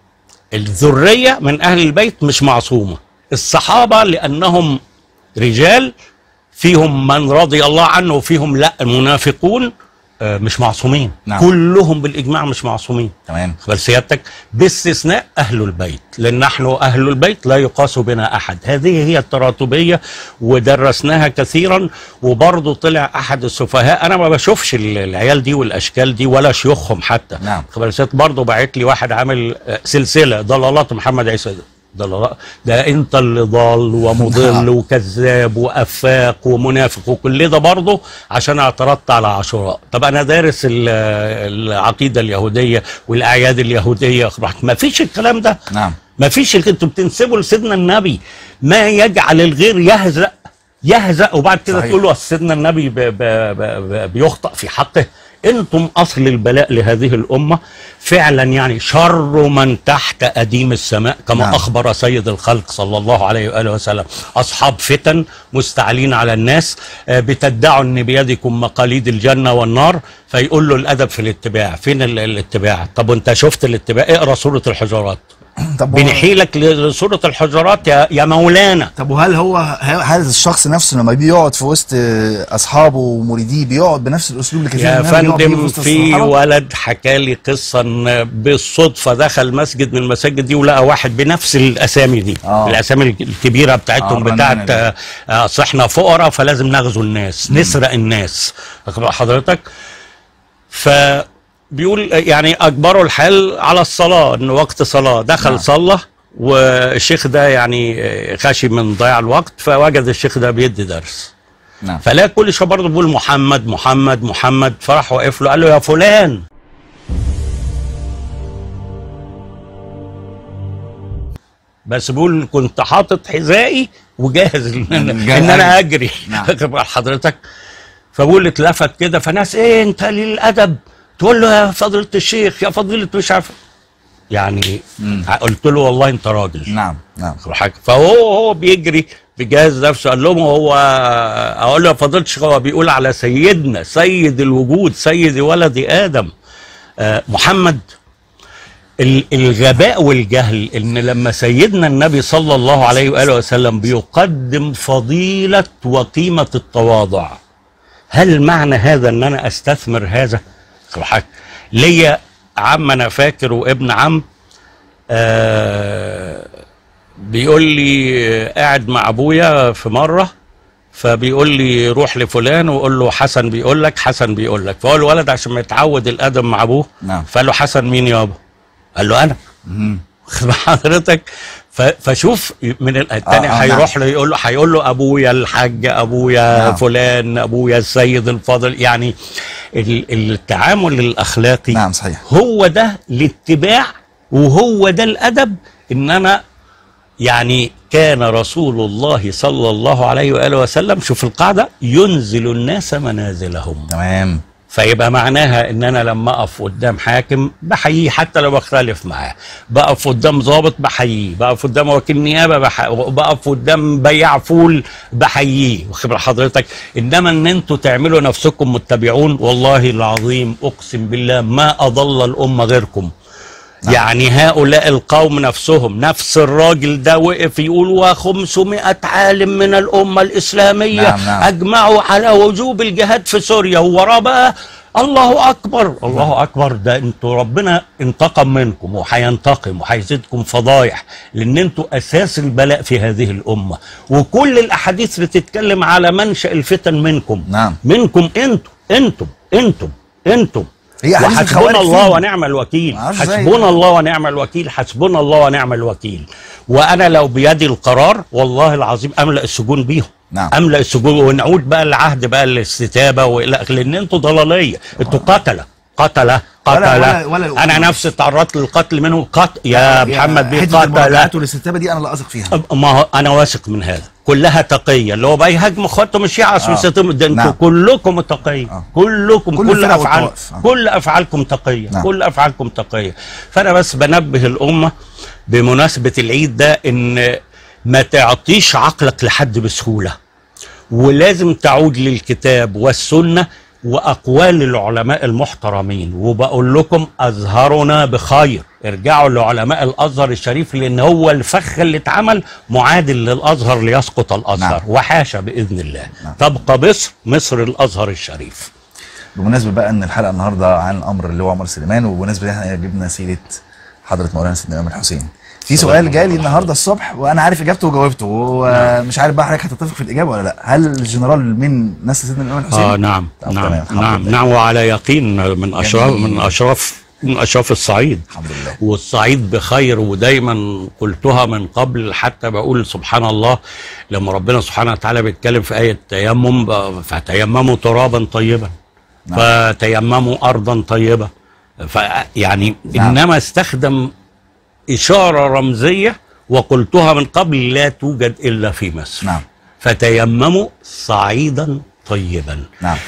Speaker 3: الذرية من أهل البيت مش معصومة الصحابة لأنهم رجال فيهم من رضي الله عنه وفيهم لا المنافقون آه، مش معصومين
Speaker 1: نعم.
Speaker 3: كلهم بالإجماع مش معصومين
Speaker 1: تمام
Speaker 3: بل سيادتك باستثناء أهل البيت لأن نحن أهل البيت لا يقاس بنا أحد هذه هي التراتبية ودرسناها كثيرا وبرضه طلع أحد السفهاء أنا ما بشوفش ال- العيال دي والأشكال دي ولا شيوخهم حتى
Speaker 1: نعم.
Speaker 3: بل سيادتك برضه بعت لي واحد عامل آه، سلسلة ضلالات محمد عيسى ده ضلالات ده انت اللي ضال ومضل
Speaker 1: نعم.
Speaker 3: وكذاب وافاق ومنافق وكل ده برضه عشان اعترضت على عاشوراء طب انا دارس ال- العقيده اليهوديه والاعياد اليهوديه ما فيش الكلام ده
Speaker 1: نعم
Speaker 3: ما فيش اللي انتوا بتنسبوا لسيدنا النبي ما يجعل الغير يهزأ يهزأ وبعد كده
Speaker 1: صحيح.
Speaker 3: تقول له أصل سيدنا النبي ب ب ب ب بيخطأ في حقه انتم اصل البلاء لهذه الامه فعلا يعني شر من تحت اديم السماء كما
Speaker 1: نعم.
Speaker 3: اخبر سيد الخلق صلى الله عليه واله وسلم اصحاب فتن مستعلين على الناس آه، بتدعوا ان بيدكم مقاليد الجنه والنار فيقول له الادب في الاتباع فين ال- الاتباع طب وانت شفت الاتباع اقرا سوره الحجرات
Speaker 1: طب هو-
Speaker 3: بنحيلك لسوره الحجرات يا يا مولانا
Speaker 1: طب وهل هو هل هل الشخص نفسه لما بيقعد في وسط اصحابه ومريديه بيقعد بنفس الاسلوب اللي كان
Speaker 3: يا
Speaker 1: سيدنا النبي بيقعد بيه
Speaker 3: فندم
Speaker 1: وسط
Speaker 3: في
Speaker 1: الصحابة؟
Speaker 3: ولد حكى لي قصه ان بالصدفه دخل مسجد من المساجد دي ولقى واحد بنفس الاسامي دي
Speaker 1: آه.
Speaker 3: الاسامي الكبيره بتاعتهم
Speaker 1: آه،
Speaker 3: بتاعت
Speaker 1: الرنانة دي.
Speaker 3: آه، آه، اصل احنا فقراء فلازم نغزو الناس نسرق الناس واخد بال حضرتك فبيقول يعني اجبروا الحال على الصلاه ان وقت صلاه دخل
Speaker 1: نعم.
Speaker 3: صلى والشيخ ده يعني آه، خشي من ضياع الوقت فوجد الشيخ ده بيدي درس
Speaker 1: نعم
Speaker 3: فلا كل شويه برضه بيقول محمد محمد محمد فراح واقف له قال له يا فلان بس بيقول كنت حاطط حذائي وجاهز ان, إن
Speaker 1: جاهز.
Speaker 3: انا اجري
Speaker 1: نعم.
Speaker 3: واخد بال حضرتك فبقول اتلفت كده فناس ايه انت قليل الادب تقول له يا فضيله الشيخ يا فضيله مش عارف يعني
Speaker 1: مم.
Speaker 3: قلت له والله انت راجل
Speaker 1: نعم نعم
Speaker 3: حاجة. فهو هو بيجري بيجهز نفسه قال لهم هو اقول له يا فضيله الشيخ هو بيقول على سيدنا سيد الوجود سيد ولد ادم آه، محمد ال- الغباء والجهل ان لما سيدنا النبي صلى الله عليه واله وسلم بيقدم فضيله وقيمه التواضع هل معنى هذا ان انا استثمر هذا صراحة ليا عم انا فاكر وابن عم آه بيقول لي آه، قاعد مع ابويا في مره فبيقول لي روح لفلان وقول له حسن بيقول لك حسن بيقول لك فهو الولد عشان ما يتعود الادب مع ابوه
Speaker 1: نعم.
Speaker 3: فقال له حسن مين يابا قال له انا
Speaker 1: مهم.
Speaker 3: واخد بال حضرتك ف- فشوف من ال- التاني
Speaker 1: آه، آه،
Speaker 3: هيروح له يقول له هيقول له ابويا الحاج ابويا
Speaker 1: نعم.
Speaker 3: فلان ابويا السيد الفاضل يعني ال- التعامل الاخلاقي
Speaker 1: نعم صحيح
Speaker 3: هو ده الاتباع وهو ده الادب ان انا يعني كان رسول الله صلى الله عليه واله وسلم شوف القاعده ينزل الناس منازلهم
Speaker 1: تمام
Speaker 3: فيبقى معناها ان انا لما اقف قدام حاكم بحييه حتى لو بختلف معاه بقف قدام ضابط بحييه بقف قدام وكيل نيابه بح... بقف قدام بياع فول بحييه واخد بال حضرتك انما ان انتوا تعملوا نفسكم متبعون والله العظيم اقسم بالله ما اضل الامه غيركم يعني هؤلاء القوم نفسهم نفس الراجل ده وقف يقول وخمسمائة عالم من الأمة الإسلامية
Speaker 1: نعم، نعم.
Speaker 3: أجمعوا على وجوب الجهاد في سوريا ووراه بقى الله أكبر الله أكبر ده أنتوا ربنا انتقم منكم وهينتقم وهيزيدكم فضايح لأن أنتوا أساس البلاء في هذه الأمة وكل الأحاديث بتتكلم على منشأ الفتن منكم
Speaker 1: نعم.
Speaker 3: منكم أنتم أنتم أنتم أنتم
Speaker 1: هي أحاديث
Speaker 3: وحسبنا
Speaker 1: الخوارج
Speaker 3: الله
Speaker 1: فين؟
Speaker 3: ونعم الوكيل
Speaker 1: معرفش إزاي.
Speaker 3: حسبنا الله ونعم الوكيل حسبنا الله ونعم الوكيل وانا لو بيدي القرار والله العظيم املا السجون بيهم
Speaker 1: نعم.
Speaker 3: املا السجون ونعود بقى العهد بقى الاستتابه والى اخره لان انتوا ضلاليه انتوا قتله قتله
Speaker 1: ولا-
Speaker 3: قتله
Speaker 1: ولا- ولا-
Speaker 3: انا نفسي تعرضت للقتل منهم قتل يا محمد بيه
Speaker 1: حته
Speaker 3: قتله
Speaker 1: المراجعات والاستتابه دي انا لا اثق فيها
Speaker 3: ما هو انا واثق من هذا كلها تقيه اللي هو بقى يهاجم اخواته مش يعصوا
Speaker 1: آه.
Speaker 3: يستتم ده انتوا
Speaker 1: نعم.
Speaker 3: كلكم تقيه
Speaker 1: آه.
Speaker 3: كلكم
Speaker 1: كل
Speaker 3: كل,
Speaker 1: الفرق
Speaker 3: افعال
Speaker 1: والطوائف. آه.
Speaker 3: كل افعالكم تقيه
Speaker 1: نعم.
Speaker 3: كل افعالكم تقيه فانا بس بنبه الامه بمناسبه العيد ده ان ما تعطيش عقلك لحد بسهوله ولازم تعود للكتاب والسنه واقوال العلماء المحترمين وبقول لكم ازهرنا بخير ارجعوا لعلماء الازهر الشريف لان هو الفخ اللي اتعمل معادل للازهر ليسقط الازهر
Speaker 1: نعم.
Speaker 3: وحاشا باذن الله
Speaker 1: نعم.
Speaker 3: تبقى مصر مصر الازهر الشريف
Speaker 1: بمناسبه بقى ان الحلقه النهارده عن الامر اللي هو عمر سليمان وبمناسبه ان احنا جبنا سيره حضره مولانا سيدنا الامام الحسين في سؤال جالي النهارده الصبح وانا عارف اجابته وجاوبته ومش عارف بقى حضرتك هتتفق في الاجابه ولا لا هل الجنرال من نسل سيدنا الامام الحسين
Speaker 3: اه نعم
Speaker 1: طب
Speaker 3: نعم
Speaker 1: تمام، الحمد
Speaker 3: نعم
Speaker 1: لله.
Speaker 3: نعم وعلى يقين من اشراف
Speaker 1: جميل.
Speaker 3: من اشراف من اشراف الصعيد
Speaker 1: الحمد لله
Speaker 3: والصعيد بخير ودايما قلتها من قبل حتى بقول سبحان الله لما ربنا سبحانه وتعالى بيتكلم في آية تيمم ب- فتيمموا ترابا طيبا
Speaker 1: نعم.
Speaker 3: فتيمموا أرضا طيبة فيعني
Speaker 1: نعم.
Speaker 3: إنما استخدم إشارة رمزية وقلتها من قبل لا توجد إلا في مصر
Speaker 1: نعم
Speaker 3: فتيمموا صعيدا طيبا
Speaker 1: نعم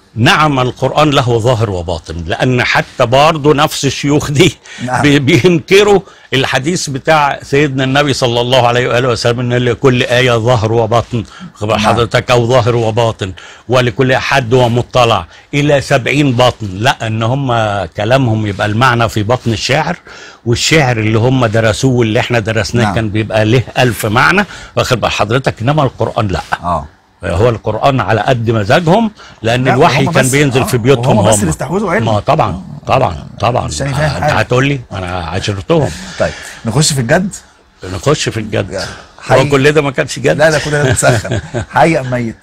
Speaker 3: نعم القرآن له ظاهر وباطن لأن حتى برضه نفس الشيوخ دي
Speaker 1: نعم.
Speaker 3: بي- بينكروا الحديث بتاع سيدنا النبي صلى الله عليه وآله وسلم إن لكل آية ظاهر وباطن خبر
Speaker 1: نعم.
Speaker 3: حضرتك أو ظاهر وباطن ولكل حد ومطلع إلى سبعين باطن لا إن هم كلامهم يبقى المعنى في بطن الشاعر والشعر اللي هم درسوه واللي احنا درسناه
Speaker 1: نعم.
Speaker 3: كان بيبقى له ألف معنى واخد بال حضرتك إنما القرآن لا
Speaker 1: اه
Speaker 3: هو القرآن على قد مزاجهم لأن
Speaker 1: لا،
Speaker 3: الوحي
Speaker 1: وهم
Speaker 3: كان
Speaker 1: بس-
Speaker 3: بينزل
Speaker 1: آه،
Speaker 3: في بيوتهم
Speaker 1: وهم
Speaker 3: هم
Speaker 1: بس اللي استحوذوا علم.
Speaker 3: ما طبعا طبعا طبعا
Speaker 1: مش أنا فاهم
Speaker 3: انت
Speaker 1: حاجة.
Speaker 3: هتقول لي انا عاشرتهم
Speaker 1: طيب نخش في الجد
Speaker 3: نخش في الجد
Speaker 1: حي-
Speaker 3: هو كل ده ما كانش جد
Speaker 1: لا لا كل ده بنسخن حي ام ميت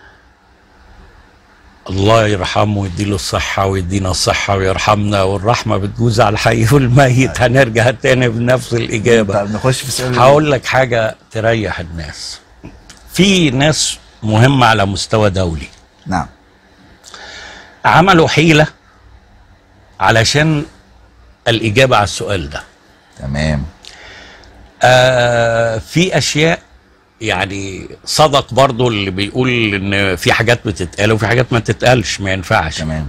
Speaker 3: الله يرحمه ويديله الصحة ويدينا الصحة ويرحمنا والرحمة بتجوز على الحي والميت هنرجع تاني بنفس الإجابة
Speaker 1: طيب نخش في السؤال
Speaker 3: هقول لك حاجة تريح الناس في ناس مهمة على مستوى دولي
Speaker 1: نعم
Speaker 3: عملوا حيلة علشان الإجابة على السؤال ده
Speaker 1: تمام
Speaker 3: آه في أشياء يعني صدق برضو اللي بيقول إن في حاجات بتتقال وفي حاجات ما تتقالش ما ينفعش
Speaker 1: تمام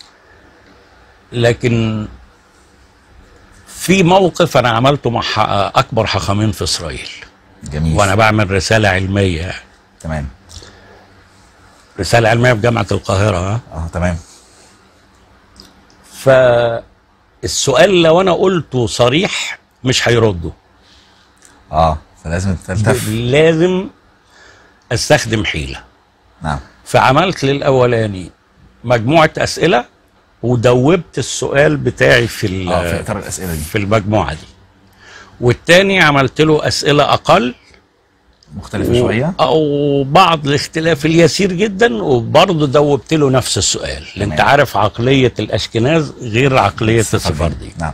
Speaker 3: لكن في موقف أنا عملته مع ح- أكبر حاخامين في إسرائيل
Speaker 1: جميل
Speaker 3: وأنا بعمل رسالة علمية يعني.
Speaker 1: تمام
Speaker 3: رسالة علمية في جامعة القاهرة ها؟
Speaker 1: اه تمام
Speaker 3: فالسؤال لو أنا قلته صريح مش هيرده
Speaker 1: اه فلازم تلتف
Speaker 3: لازم استخدم حيله
Speaker 1: نعم
Speaker 3: فعملت للاولاني مجموعه اسئله ودوبت السؤال بتاعي في ال-
Speaker 1: اه في اطار الاسئله دي
Speaker 3: في المجموعه دي والتاني عملت له اسئله اقل
Speaker 1: مختلفه شويه
Speaker 3: او بعض الاختلاف اليسير جدا وبرضه دوبت له نفس السؤال لان انت
Speaker 1: تمام.
Speaker 3: عارف عقليه الاشكناز غير عقليه السفردي
Speaker 1: نعم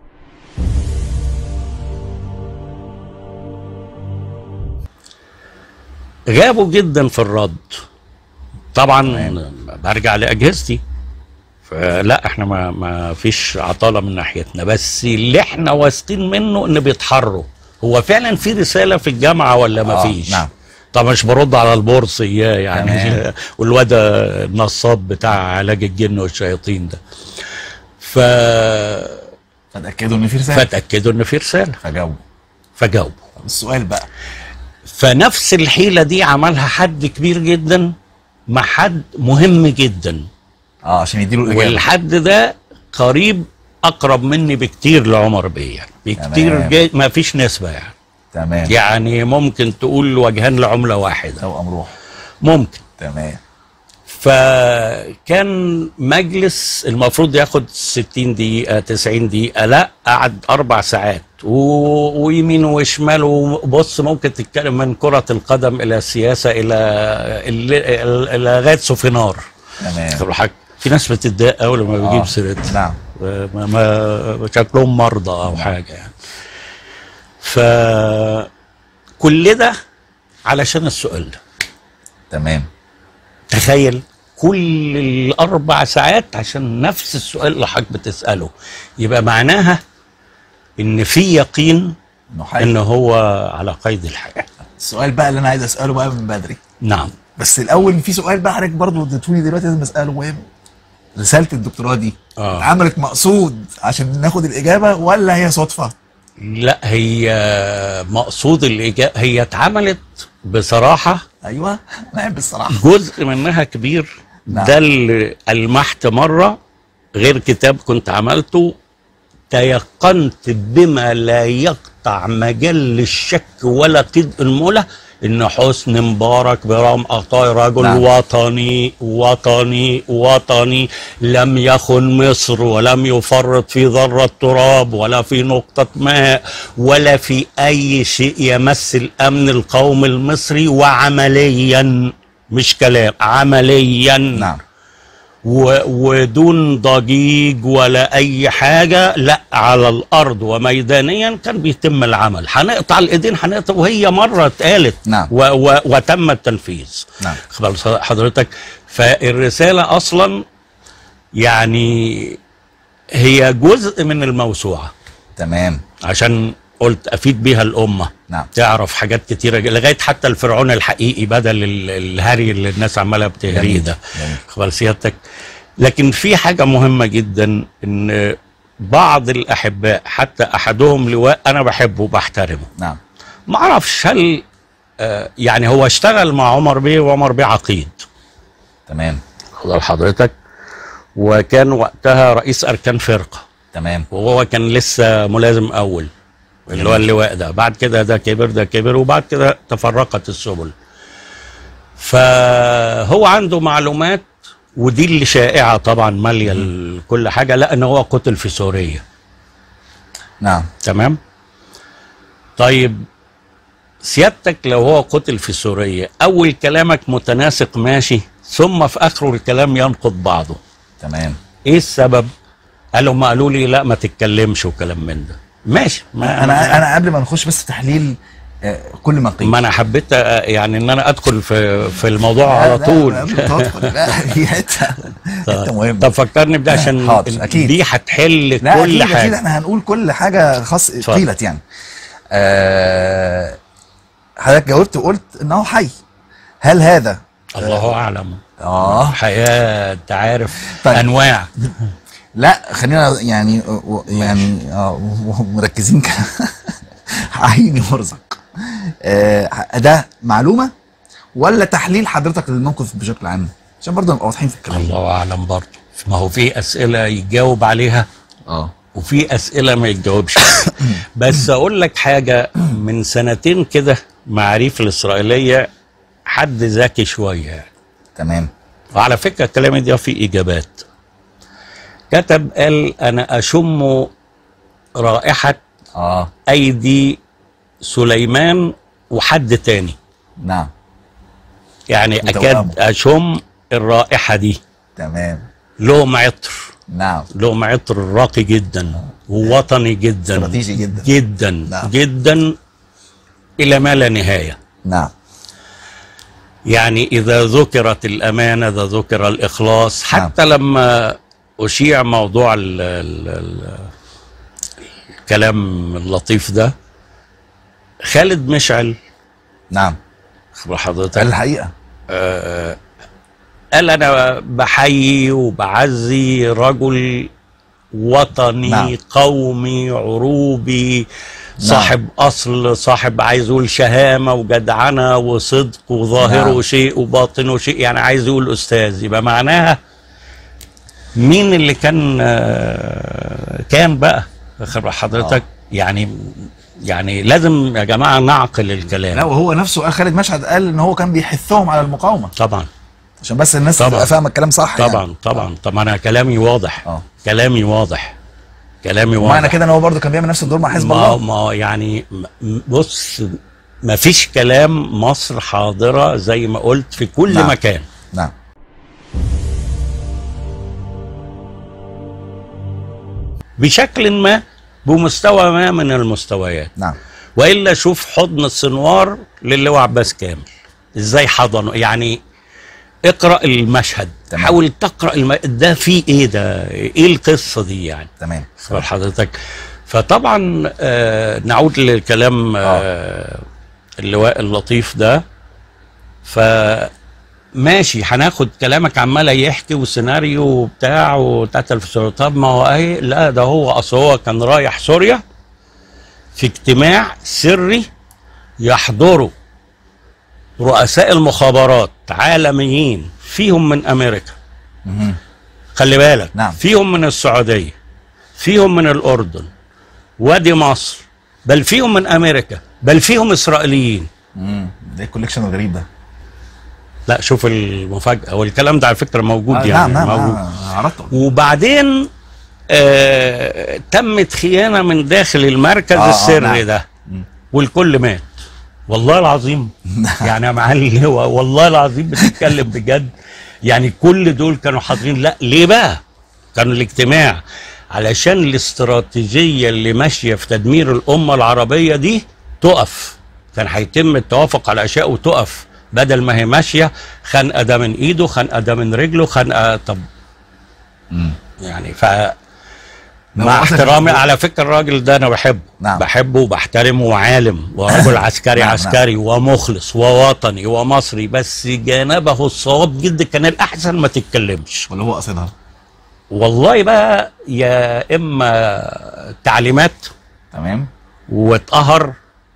Speaker 3: غابوا جدا في الرد طبعا برجع لاجهزتي فلا احنا ما ما فيش عطاله من ناحيتنا بس اللي احنا واثقين منه ان بيتحروا هو فعلا في رساله في الجامعه ولا ما
Speaker 1: آه،
Speaker 3: فيش
Speaker 1: نعم.
Speaker 3: طب مش برد على البورص اياه يعني
Speaker 1: تمام.
Speaker 3: والواد النصاب بتاع علاج الجن والشياطين ده ف
Speaker 1: فتاكدوا ان في رساله
Speaker 3: فتاكدوا ان في رساله
Speaker 1: فجاوبوا
Speaker 3: فجاوبوا
Speaker 1: طب السؤال بقى
Speaker 3: فنفس الحيله دي عملها حد كبير جدا مع حد مهم جدا
Speaker 1: اه عشان يديله الاجابه
Speaker 3: والحد ده قريب اقرب مني بكتير لعمر بيه يعني بكتير
Speaker 1: تمام.
Speaker 3: جاي ما فيش نسبه يعني
Speaker 1: تمام
Speaker 3: يعني ممكن تقول وجهان لعمله واحده
Speaker 1: توأم روح
Speaker 3: ممكن
Speaker 1: تمام
Speaker 3: فكان مجلس المفروض ياخد 60 دقيقة 90 دقيقة لا قعد أربع ساعات و... ويمين وشمال وبص ممكن تتكلم من كرة القدم إلى السياسة إلى إلى, إلى لغاية سوفينار
Speaker 1: تمام
Speaker 3: طب الحاج في ناس بتتضايق أول لما بيجيب
Speaker 1: آه،
Speaker 3: سيرتها
Speaker 1: نعم
Speaker 3: ما, ما شكلهم مرضى او حاجه يعني ف كل ده علشان السؤال ده
Speaker 1: تمام
Speaker 3: تخيل كل الاربع ساعات عشان نفس السؤال اللي حضرتك بتساله يبقى معناها ان في يقين
Speaker 1: انه حي
Speaker 3: ان هو على قيد الحياه
Speaker 1: السؤال بقى اللي انا عايز اساله بقى من بدري
Speaker 3: نعم
Speaker 1: بس الاول في سؤال بقى حضرتك برضه اديتوني دلوقتي لازم اساله مهم رساله الدكتوراه دي
Speaker 3: آه.
Speaker 1: اتعملت مقصود عشان ناخد الاجابه ولا هي صدفه؟
Speaker 3: لا هي مقصود الاجابه هي اتعملت بصراحه
Speaker 1: ايوه نعم بالصراحه
Speaker 3: جزء منها كبير
Speaker 1: نعم.
Speaker 3: ده اللي ألمحت مرة غير كتاب كنت عملته تيقنت بما لا يقطع مجال للشك ولا قيد المولى ان حسن مبارك برام قطاي رجل
Speaker 1: نعم.
Speaker 3: نعم. وطني وطني وطني لم يخن مصر ولم يفرط في ذرة تراب ولا في نقطة ماء ولا في أي شيء يمس الأمن القومي المصري وعمليا مش كلام عمليا
Speaker 1: نعم
Speaker 3: و- ودون ضجيج ولا اي حاجه لا على الارض وميدانيا كان بيتم العمل هنقطع الايدين هنقطع وهي مره اتقالت
Speaker 1: نعم.
Speaker 3: و و وتم التنفيذ
Speaker 1: نعم.
Speaker 3: خلاص حضرتك فالرساله اصلا يعني هي جزء من الموسوعه
Speaker 1: تمام
Speaker 3: عشان قلت افيد بيها الامه
Speaker 1: نعم.
Speaker 3: تعرف حاجات كتيره ج- لغايه حتى الفرعون الحقيقي بدل ال- الهري اللي الناس عماله بتهريه
Speaker 1: جميل.
Speaker 3: ده
Speaker 1: جميل.
Speaker 3: خبر سيادتك لكن في حاجه مهمه جدا ان بعض الاحباء حتى احدهم لواء انا بحبه وبحترمه
Speaker 1: نعم
Speaker 3: ما اعرفش هل آه، يعني هو اشتغل مع عمر بيه وعمر بيه عقيد
Speaker 1: تمام
Speaker 3: خبر حضرتك وكان وقتها رئيس اركان فرقه
Speaker 1: تمام
Speaker 3: وهو كان لسه ملازم اول اللي هو اللواء ده بعد كده ده كبر ده كبر وبعد كده تفرقت السبل فهو عنده معلومات ودي اللي شائعه طبعا ماليه ال- كل حاجه لا ان هو قتل في سوريا
Speaker 1: نعم
Speaker 3: تمام طيب سيادتك لو هو قتل في سوريا اول كلامك متناسق ماشي ثم في اخره الكلام ينقض بعضه
Speaker 1: تمام
Speaker 3: ايه السبب قالوا ما قالوا لي لا ما تتكلمش وكلام من ده ماشي ما
Speaker 1: انا انا قبل ما نخش بس في تحليل آه، كل ما قيل
Speaker 3: ما انا حبيت أ- يعني ان انا ادخل في في الموضوع على
Speaker 1: لا، لا،
Speaker 3: طول
Speaker 1: قبل ما تدخل لا دي حته حته مهمه
Speaker 3: طب فكرني بده عشان
Speaker 1: حاضر،
Speaker 3: ال-
Speaker 1: أكيد.
Speaker 3: دي هتحل
Speaker 1: لا
Speaker 3: كل
Speaker 1: اكيد اكيد
Speaker 3: حاجه
Speaker 1: احنا هنقول كل حاجه خاص
Speaker 3: اتفضل.
Speaker 1: قيلت يعني آه، حضرتك جاوبت وقلت انه حي هل هذا
Speaker 3: الله اعلم
Speaker 1: اه
Speaker 3: حياه انت عارف
Speaker 1: طيب.
Speaker 3: انواع
Speaker 1: لا خلينا يعني يعني اه مركزين كده عيني مرزق آه ده معلومه ولا تحليل حضرتك للموقف بشكل عام عشان برضه نبقى واضحين في الكلام
Speaker 3: الله اعلم برضه ما هو في اسئله يجاوب عليها
Speaker 1: اه
Speaker 3: وفي اسئله ما يتجاوبش عليها. بس اقول لك حاجه من سنتين كده معاريف الاسرائيليه حد ذكي شويه يعني
Speaker 1: تمام
Speaker 3: وعلى فكره كلامي ده فيه اجابات كتب قال انا اشم رائحه
Speaker 1: اه
Speaker 3: ايدي سليمان وحد تاني
Speaker 1: نعم
Speaker 3: يعني
Speaker 1: متوأمه.
Speaker 3: اكاد اشم الرائحه دي
Speaker 1: تمام
Speaker 3: لهم عطر
Speaker 1: نعم
Speaker 3: لهم عطر راقي جدا ووطني جدا
Speaker 1: استراتيجي جدا.
Speaker 3: جدا
Speaker 1: نعم.
Speaker 3: جدا الى ما لا نهايه
Speaker 1: نعم
Speaker 3: يعني اذا ذكرت الامانه اذا ذكر الاخلاص
Speaker 1: نعم.
Speaker 3: حتى لما اشيع موضوع ال ال ال الكلام اللطيف ده خالد مشعل
Speaker 1: نعم
Speaker 3: خبر حضرتك
Speaker 1: الحقيقه
Speaker 3: قال انا بحيي وبعزي رجل وطني
Speaker 1: نعم.
Speaker 3: نعم. قومي عروبي صاحب اصل صاحب عايز يقول شهامه وجدعنه وصدق وظاهره
Speaker 1: نعم.
Speaker 3: نعم. شيء وباطنه شيء يعني عايز يقول استاذ يبقى معناها مين اللي كان آه، كان بقى خبر حضرتك يعني يعني لازم يا جماعه نعقل الكلام
Speaker 1: لا وهو نفسه قال خالد مشهد قال ان هو كان بيحثهم على المقاومه
Speaker 3: طبعا
Speaker 1: عشان بس الناس
Speaker 3: طبعاً.
Speaker 1: تبقى فاهمه الكلام صح
Speaker 3: طبعا
Speaker 1: يعني.
Speaker 3: طبعا طبعا انا كلامي واضح
Speaker 1: اه
Speaker 3: كلامي واضح كلامي واضح
Speaker 1: معنى كده ان هو برضه كان بيعمل نفس الدور مع حزب
Speaker 3: ما
Speaker 1: الله
Speaker 3: ما يعني م- بص ما فيش كلام مصر حاضره زي ما قلت في كل
Speaker 1: نعم.
Speaker 3: مكان
Speaker 1: نعم
Speaker 3: بشكل ما بمستوى ما من المستويات
Speaker 1: نعم
Speaker 3: والا شوف حضن السنوار للواء عباس كامل ازاي حضنه يعني اقرا المشهد
Speaker 1: تمام.
Speaker 3: حاول تقرا الم... ده فيه ايه ده ايه القصه دي يعني
Speaker 1: تمام
Speaker 3: خبر حضرتك فطبعا آه نعود للكلام آه اللواء اللطيف ده فماشي هناخد كلامك عمال يحكي وسيناريو وبتاع وتقتل في سوريا طب ما هو ايه لا ده هو اصل هو كان رايح سوريا في اجتماع سري يحضره رؤساء المخابرات عالميين فيهم من امريكا
Speaker 1: مهم.
Speaker 3: خلي بالك
Speaker 1: نعم.
Speaker 3: فيهم من السعوديه فيهم من الاردن وادي مصر بل فيهم من امريكا بل فيهم اسرائيليين
Speaker 1: مم. ده الكوليكشن الغريب ده
Speaker 3: لا شوف المفاجاه والكلام ده على فكره موجود
Speaker 1: آه
Speaker 3: يعني
Speaker 1: نعم نعم
Speaker 3: موجود
Speaker 1: آه، عرضته
Speaker 3: وبعدين آه تمت خيانه من داخل المركز
Speaker 1: آه، آه،
Speaker 3: السري
Speaker 1: نعم.
Speaker 3: ده والكل مات والله العظيم يعني يا معلم هو والله العظيم بتتكلم بجد يعني كل دول كانوا حاضرين لا ليه بقى كان الاجتماع علشان الاستراتيجية اللي ماشية في تدمير الأمة العربية دي تقف كان هيتم التوافق على أشياء وتقف بدل ما هي ماشية خنقة ده من إيده خنقة ده من رجله خنقة طب
Speaker 1: مم.
Speaker 3: يعني ف
Speaker 1: هو
Speaker 3: مع
Speaker 1: أصلاً
Speaker 3: احترامي
Speaker 1: هو-
Speaker 3: على فكره الراجل ده انا بحبه
Speaker 1: نعم.
Speaker 3: بحبه وبحترمه وعالم ورجل عسكري
Speaker 1: نعم،
Speaker 3: عسكري ومخلص ووطني ومصري بس جانبه الصواب جدا كان الاحسن ما تتكلمش
Speaker 1: ولا هو قصدها
Speaker 3: والله بقى يا اما تعليمات
Speaker 1: تمام
Speaker 3: واتقهر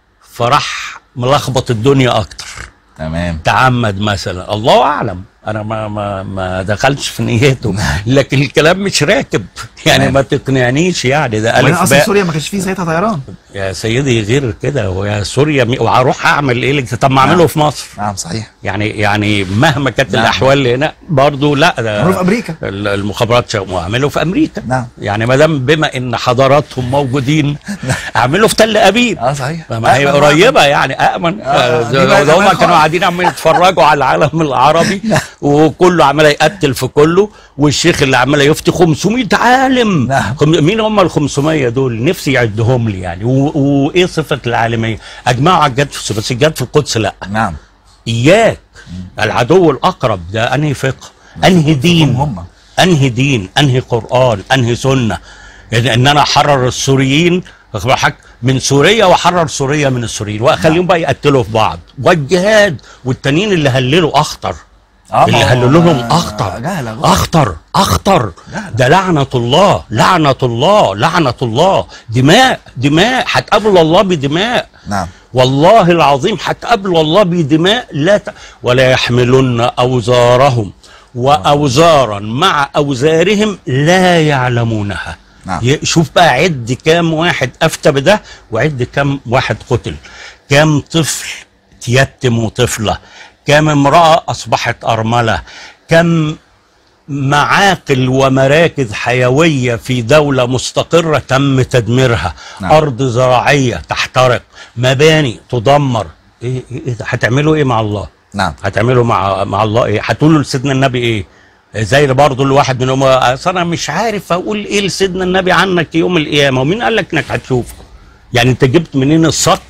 Speaker 3: فراح ملخبط الدنيا اكتر
Speaker 1: تمام
Speaker 3: تعمد مثلا الله اعلم انا ما ما ما دخلتش في نيته لكن الكلام مش راكب يعني
Speaker 1: تمام.
Speaker 3: ما تقنعنيش يعني ده
Speaker 1: وبعدين
Speaker 3: الف
Speaker 1: اصلا
Speaker 3: باء
Speaker 1: سوريا ما كانش فيه ساعتها طيران
Speaker 3: يا سيدي غير كده ويا سوريا مي... وهروح اعمل ايه لك- طب ما اعمله
Speaker 1: نعم.
Speaker 3: في مصر
Speaker 1: نعم صحيح
Speaker 3: يعني يعني مهما كانت
Speaker 1: نعم.
Speaker 3: الاحوال اللي هنا برضه لا ده
Speaker 1: عملوه في امريكا
Speaker 3: ال- المخابرات شا- واعملوا في امريكا
Speaker 1: نعم.
Speaker 3: يعني ما دام بما ان حضاراتهم موجودين اعملوا في تل ابيب
Speaker 1: اه صحيح
Speaker 3: ما هي
Speaker 1: أأمن
Speaker 3: قريبه يعني امن
Speaker 1: آه، دي
Speaker 3: ده
Speaker 1: بقى
Speaker 3: ده هم
Speaker 1: الأمان
Speaker 3: كانوا
Speaker 1: خالص.
Speaker 3: قاعدين عمالين يتفرجوا على العالم العربي وكله عمال يقتل في كله والشيخ اللي عمال يفتي 500 عالم
Speaker 1: نعم.
Speaker 3: خم- مين هم ال 500 دول نفسي يعدهم لي يعني و- وايه صفه العالميه اجمعوا على الجد في بس الجد في القدس لا
Speaker 1: نعم
Speaker 3: اياك العدو الاقرب ده انهي فقه انهي دين
Speaker 1: هم
Speaker 3: انهي دين انهي قران انهي سنه يعني ان انا احرر السوريين واخد بالك؟ من سوريا واحرر سوريا من السوريين واخليهم بقى يقتلوا في بعض والجهاد والتانيين اللي هللوا اخطر
Speaker 1: اه
Speaker 3: اللي
Speaker 1: ما هو-
Speaker 3: هللوا لهم
Speaker 1: ما-
Speaker 3: اخطر
Speaker 1: جهلة غلط.
Speaker 3: اخطر اخطر ده لعنه الله لعنه الله لعنه الله دماء دماء هتقابلوا الله بدماء
Speaker 1: نعم
Speaker 3: والله العظيم هتقابلوا الله بدماء لا ت... ولا يحملن اوزارهم واوزارا مع اوزارهم لا يعلمونها
Speaker 1: نعم.
Speaker 3: ي- شوف بقى عد كام واحد افتى بده وعد كام واحد قتل كام طفل تيتم طفله كام امراه اصبحت ارمله كم معاقل ومراكز حيوية في دولة مستقرة تم تدميرها
Speaker 1: نعم.
Speaker 3: أرض زراعية تحترق مباني تدمر إيه, إيه إيه ده؟ هتعملوا إيه مع الله
Speaker 1: نعم
Speaker 3: هتعملوا مع مع الله إيه هتقولوا لسيدنا النبي إيه زي برضه الواحد منهم اصل انا مش عارف اقول ايه لسيدنا النبي عنك يوم القيامه ومين قال لك انك هتشوفه يعني انت جبت منين الصك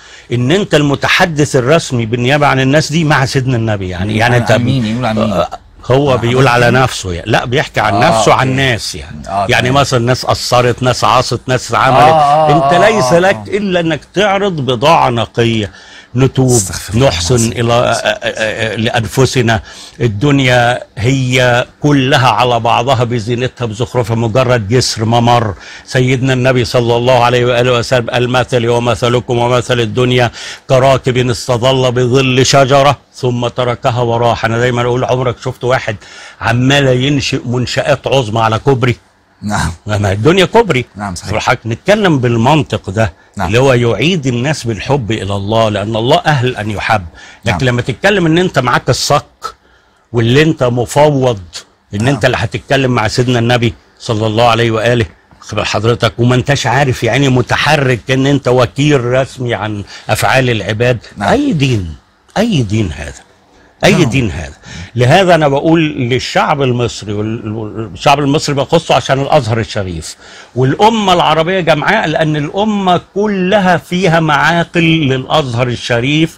Speaker 3: ان انت المتحدث الرسمي بالنيابه عن الناس دي مع سيدنا النبي يعني يعني
Speaker 1: عن-
Speaker 3: انت
Speaker 1: عن مين؟ يقول عن مين؟
Speaker 3: آه، هو
Speaker 1: عن
Speaker 3: بيقول على
Speaker 1: حضرتك؟
Speaker 3: نفسه يعني لا بيحكي عن
Speaker 1: آه،
Speaker 3: نفسه عن
Speaker 1: أوكي.
Speaker 3: ناس يعني
Speaker 1: آه،
Speaker 3: يعني
Speaker 1: تمام.
Speaker 3: مثلا ناس قصرت ناس عصت ناس عملت
Speaker 1: آه، آه،
Speaker 3: انت
Speaker 1: آه،
Speaker 3: ليس
Speaker 1: آه،
Speaker 3: لك
Speaker 1: آه.
Speaker 3: الا انك تعرض بضاعه نقيه نتوب
Speaker 1: استغفر الله
Speaker 3: نحسن
Speaker 1: العظيم.
Speaker 3: الى آه، آه، آه، لانفسنا الدنيا هي كلها على بعضها بزينتها بزخرفها مجرد جسر ممر سيدنا النبي صلى الله عليه واله وسلم المثل ومثلكم ومثل الدنيا كراكب استظل بظل شجره ثم تركها وراح انا دايما اقول عمرك شفت واحد عمال ينشئ منشات عظمى على كوبري
Speaker 1: نعم
Speaker 3: ما الدنيا كوبري
Speaker 1: نعم، صحيح.
Speaker 3: فالحق نتكلم بالمنطق ده
Speaker 1: نعم.
Speaker 3: اللي هو يعيد الناس بالحب الى الله لان الله اهل ان يحب لكن
Speaker 1: نعم.
Speaker 3: لما تتكلم ان انت معاك الصك واللي انت مفوض ان
Speaker 1: نعم.
Speaker 3: انت اللي هتتكلم مع سيدنا النبي صلى الله عليه واله خبر حضرتك وما انتش عارف يعني متحرك ان انت وكيل رسمي عن افعال العباد
Speaker 1: نعم.
Speaker 3: اي دين اي دين هذا اي
Speaker 1: نعم.
Speaker 3: دين هذا لهذا انا بقول للشعب المصري وال- والشعب المصري بخصه عشان الازهر الشريف والامه العربيه جمعاء لان الامه كلها فيها معاقل للازهر الشريف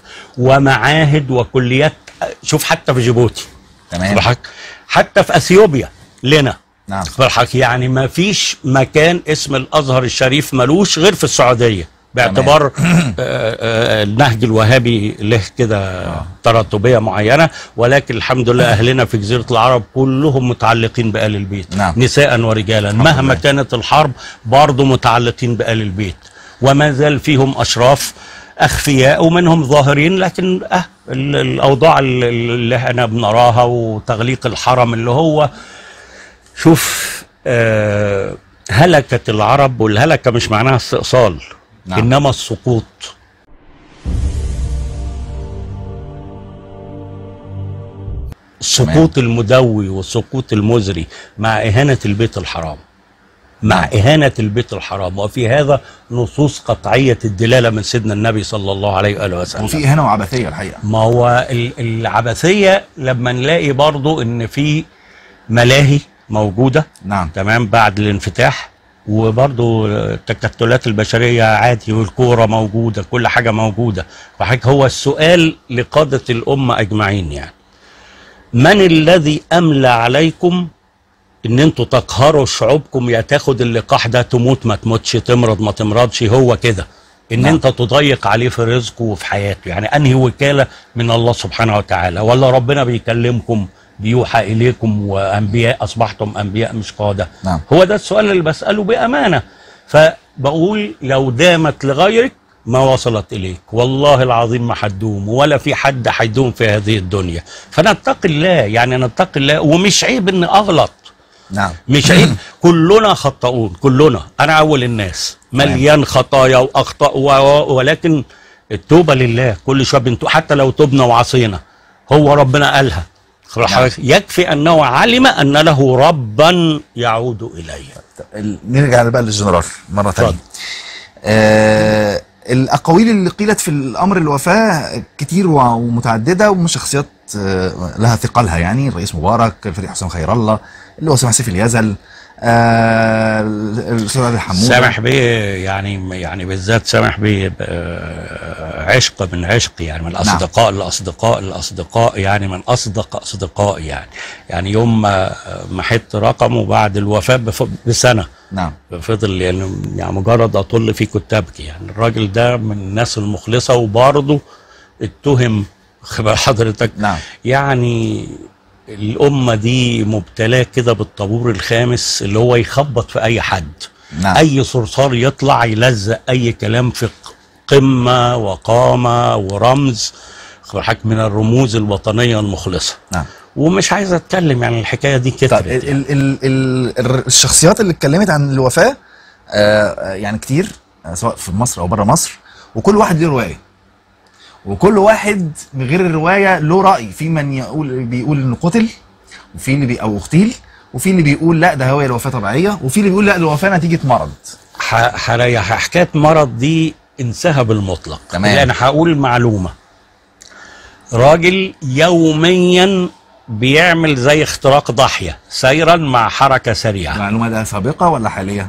Speaker 3: ومعاهد وكليات شوف حتى في جيبوتي
Speaker 1: تمام
Speaker 3: صبحك حتى في اثيوبيا لنا
Speaker 1: نعم
Speaker 3: صبحك يعني ما فيش مكان اسم الازهر الشريف ملوش غير في السعوديه باعتبار آه، آه، النهج الوهابي له كده تراتبيه معينه ولكن الحمد لله اهلنا في جزيره العرب كلهم متعلقين بآل البيت
Speaker 1: نعم.
Speaker 3: نساء ورجالا مهما
Speaker 1: لله.
Speaker 3: كانت الحرب برضه متعلقين بآل البيت وما زال فيهم اشراف اخفياء ومنهم ظاهرين لكن اه ال- الاوضاع ال- اللي احنا بنراها وتغليق الحرم اللي هو شوف آه هلكت العرب والهلكه مش معناها استئصال
Speaker 1: نعم.
Speaker 3: انما السقوط السقوط المدوي والسقوط المزري مع إهانة البيت الحرام مع
Speaker 1: نعم.
Speaker 3: إهانة البيت الحرام وفي هذا نصوص قطعية الدلالة من سيدنا النبي صلى الله عليه وآله وسلم
Speaker 1: وفي اهانه وعبثيه الحقيقه
Speaker 3: ما هو ال- العبثية لما نلاقي برضو ان في ملاهي موجودة
Speaker 1: نعم
Speaker 3: تمام بعد الانفتاح وبرضو التكتلات البشرية عادي والكورة موجودة كل حاجة موجودة فحضرتك هو السؤال لقادة الأمة أجمعين يعني من الذي أملى عليكم ان انتوا تقهروا شعوبكم يا تاخد اللقاح ده تموت ما تموتش تمرض ما تمرضش هو كده ان
Speaker 1: نعم.
Speaker 3: انت تضيق عليه في رزقه وفي حياته يعني انهي وكاله من الله سبحانه وتعالى ولا ربنا بيكلمكم بيوحى اليكم وانبياء اصبحتم انبياء مش قاده
Speaker 1: نعم.
Speaker 3: هو ده السؤال اللي بساله بامانه فبقول لو دامت لغيرك ما وصلت اليك والله العظيم ما هتدوم ولا في حد هيدوم في هذه الدنيا فنتقي الله يعني نتقي الله ومش عيب ان اغلط
Speaker 1: نعم
Speaker 3: مش عيب كلنا خطاؤون كلنا انا اول الناس مليان خطايا واخطاء و- و- ولكن التوبه لله كل شويه بنتو حتى لو تبنا وعصينا هو ربنا قالها
Speaker 1: نعم.
Speaker 3: يكفي انه علم ان له ربا يعود اليه
Speaker 1: ال- نرجع بقى للجنرال مره ثانيه
Speaker 3: اتفضل.
Speaker 1: آه الاقاويل اللي قيلت في الامر الوفاه كتير و- ومتعدده ومن شخصيات آه لها ثقلها يعني الرئيس مبارك الفريق حسام خير الله اللي هو سامح سيف اليزل آه الاستاذ عادل حمود
Speaker 3: سامح بيه يعني يعني بالذات سامح بيه آه، عشق من عشق يعني من الاصدقاء الاصدقاء الاصدقاء يعني من اصدق اصدقائي يعني يعني يوم ما ما حط رقمه بعد الوفاه بف- بسنه
Speaker 1: نعم
Speaker 3: فضل يعني يعني مجرد اطل فيه كنت ابكي يعني الراجل ده من الناس المخلصه وبرضه اتهم خبر حضرتك
Speaker 1: نعم.
Speaker 3: يعني الامه دي مبتلاه كده بالطابور الخامس اللي هو يخبط في اي حد
Speaker 1: نعم.
Speaker 3: اي صرصار يطلع يلزق اي كلام في قمه وقامه ورمز خبر حضرتك من الرموز الوطنيه المخلصه
Speaker 1: نعم
Speaker 3: ومش عايز اتكلم يعني الحكايه دي كترت
Speaker 1: طيب
Speaker 3: يعني.
Speaker 1: ال ال ال ال الشخصيات اللي اتكلمت عن الوفاه آه يعني كتير آه سواء في مصر او بره مصر وكل واحد له روايه وكل واحد من غير الروايه له راي في من يقول بيقول انه قتل وفي اللي بي او اغتيل وفي اللي بيقول لا ده هي الوفاه طبيعيه وفي اللي بيقول لا الوفاه نتيجه مرض
Speaker 3: ح- هريح حكايه مرض دي انساها بالمطلق
Speaker 1: تمام.
Speaker 3: لان هقول معلومه راجل يوميا بيعمل زي اختراق ضاحيه سيرا مع حركه سريعه
Speaker 1: المعلومه ده سابقه ولا حاليه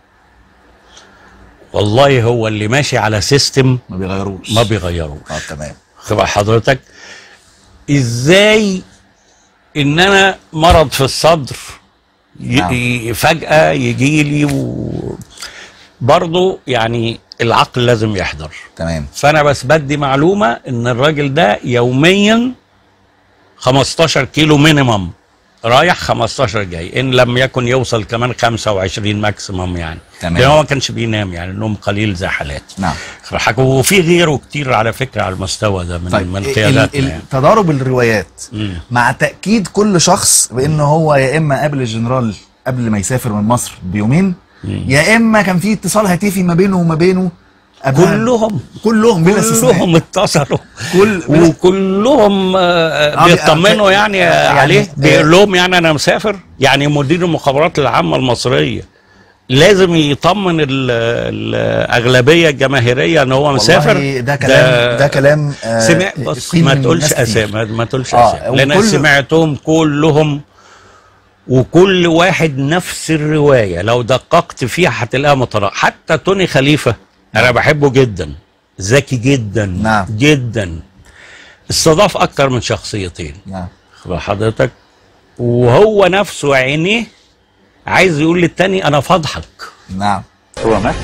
Speaker 3: والله هو اللي ماشي على سيستم
Speaker 1: ما بيغيروش
Speaker 3: ما بيغيروش
Speaker 1: اه تمام
Speaker 3: خبر حضرتك ازاي ان انا مرض في الصدر ي...
Speaker 1: نعم.
Speaker 3: ي... فجأة يجي لي و... برضه يعني العقل لازم يحضر
Speaker 1: تمام
Speaker 3: فانا بس بدي معلومة ان الراجل ده يوميا 15 كيلو مينيمم رايح 15 جاي ان لم يكن يوصل كمان 25 ماكسيمم يعني
Speaker 1: تمام.
Speaker 3: لان هو ما كانش بينام يعني النوم قليل زي حالاتي
Speaker 1: نعم
Speaker 3: حكوا وفي غيره كتير على فكره على المستوى ده من
Speaker 1: طيب
Speaker 3: من
Speaker 1: ال-
Speaker 3: قياداتنا
Speaker 1: ال-
Speaker 3: يعني.
Speaker 1: تضارب الروايات
Speaker 3: مم.
Speaker 1: مع تاكيد كل شخص بان هو يا اما قابل الجنرال قبل ما يسافر من مصر بيومين يا اما كان في اتصال هاتفي ما بينه وما بينه قبلها-
Speaker 3: كلهم
Speaker 1: كلهم بلا استثناء
Speaker 3: كلهم اتصلوا
Speaker 1: كل بلا-
Speaker 3: وكلهم آه،
Speaker 1: آه،
Speaker 3: بيطمنوا
Speaker 1: بي-
Speaker 3: يعني
Speaker 1: يعني-
Speaker 3: عليه
Speaker 1: آه.
Speaker 3: بيقول لهم يعني انا مسافر يعني مدير المخابرات العامه المصريه لازم يطمن ال- الاغلبيه الجماهيريه ان هو مسافر
Speaker 1: والله ده كلام ده, كلام آه،
Speaker 3: سمع بص
Speaker 1: قيل
Speaker 3: ما
Speaker 1: من
Speaker 3: تقولش
Speaker 1: ناس كتير.
Speaker 3: اسامي ما تقولش
Speaker 1: آه،
Speaker 3: اسامي لان
Speaker 1: وكل-
Speaker 3: سمعتهم كلهم وكل واحد نفس الروايه لو دققت فيها هتلاقيها مترا حتى توني خليفه انا بحبه جدا ذكي جدا
Speaker 1: نعم.
Speaker 3: جدا استضاف اكتر من شخصيتين
Speaker 1: نعم
Speaker 3: خد حضرتك وهو نفسه عينيه عايز يقول للتاني انا فاضحك
Speaker 1: نعم
Speaker 5: هو مات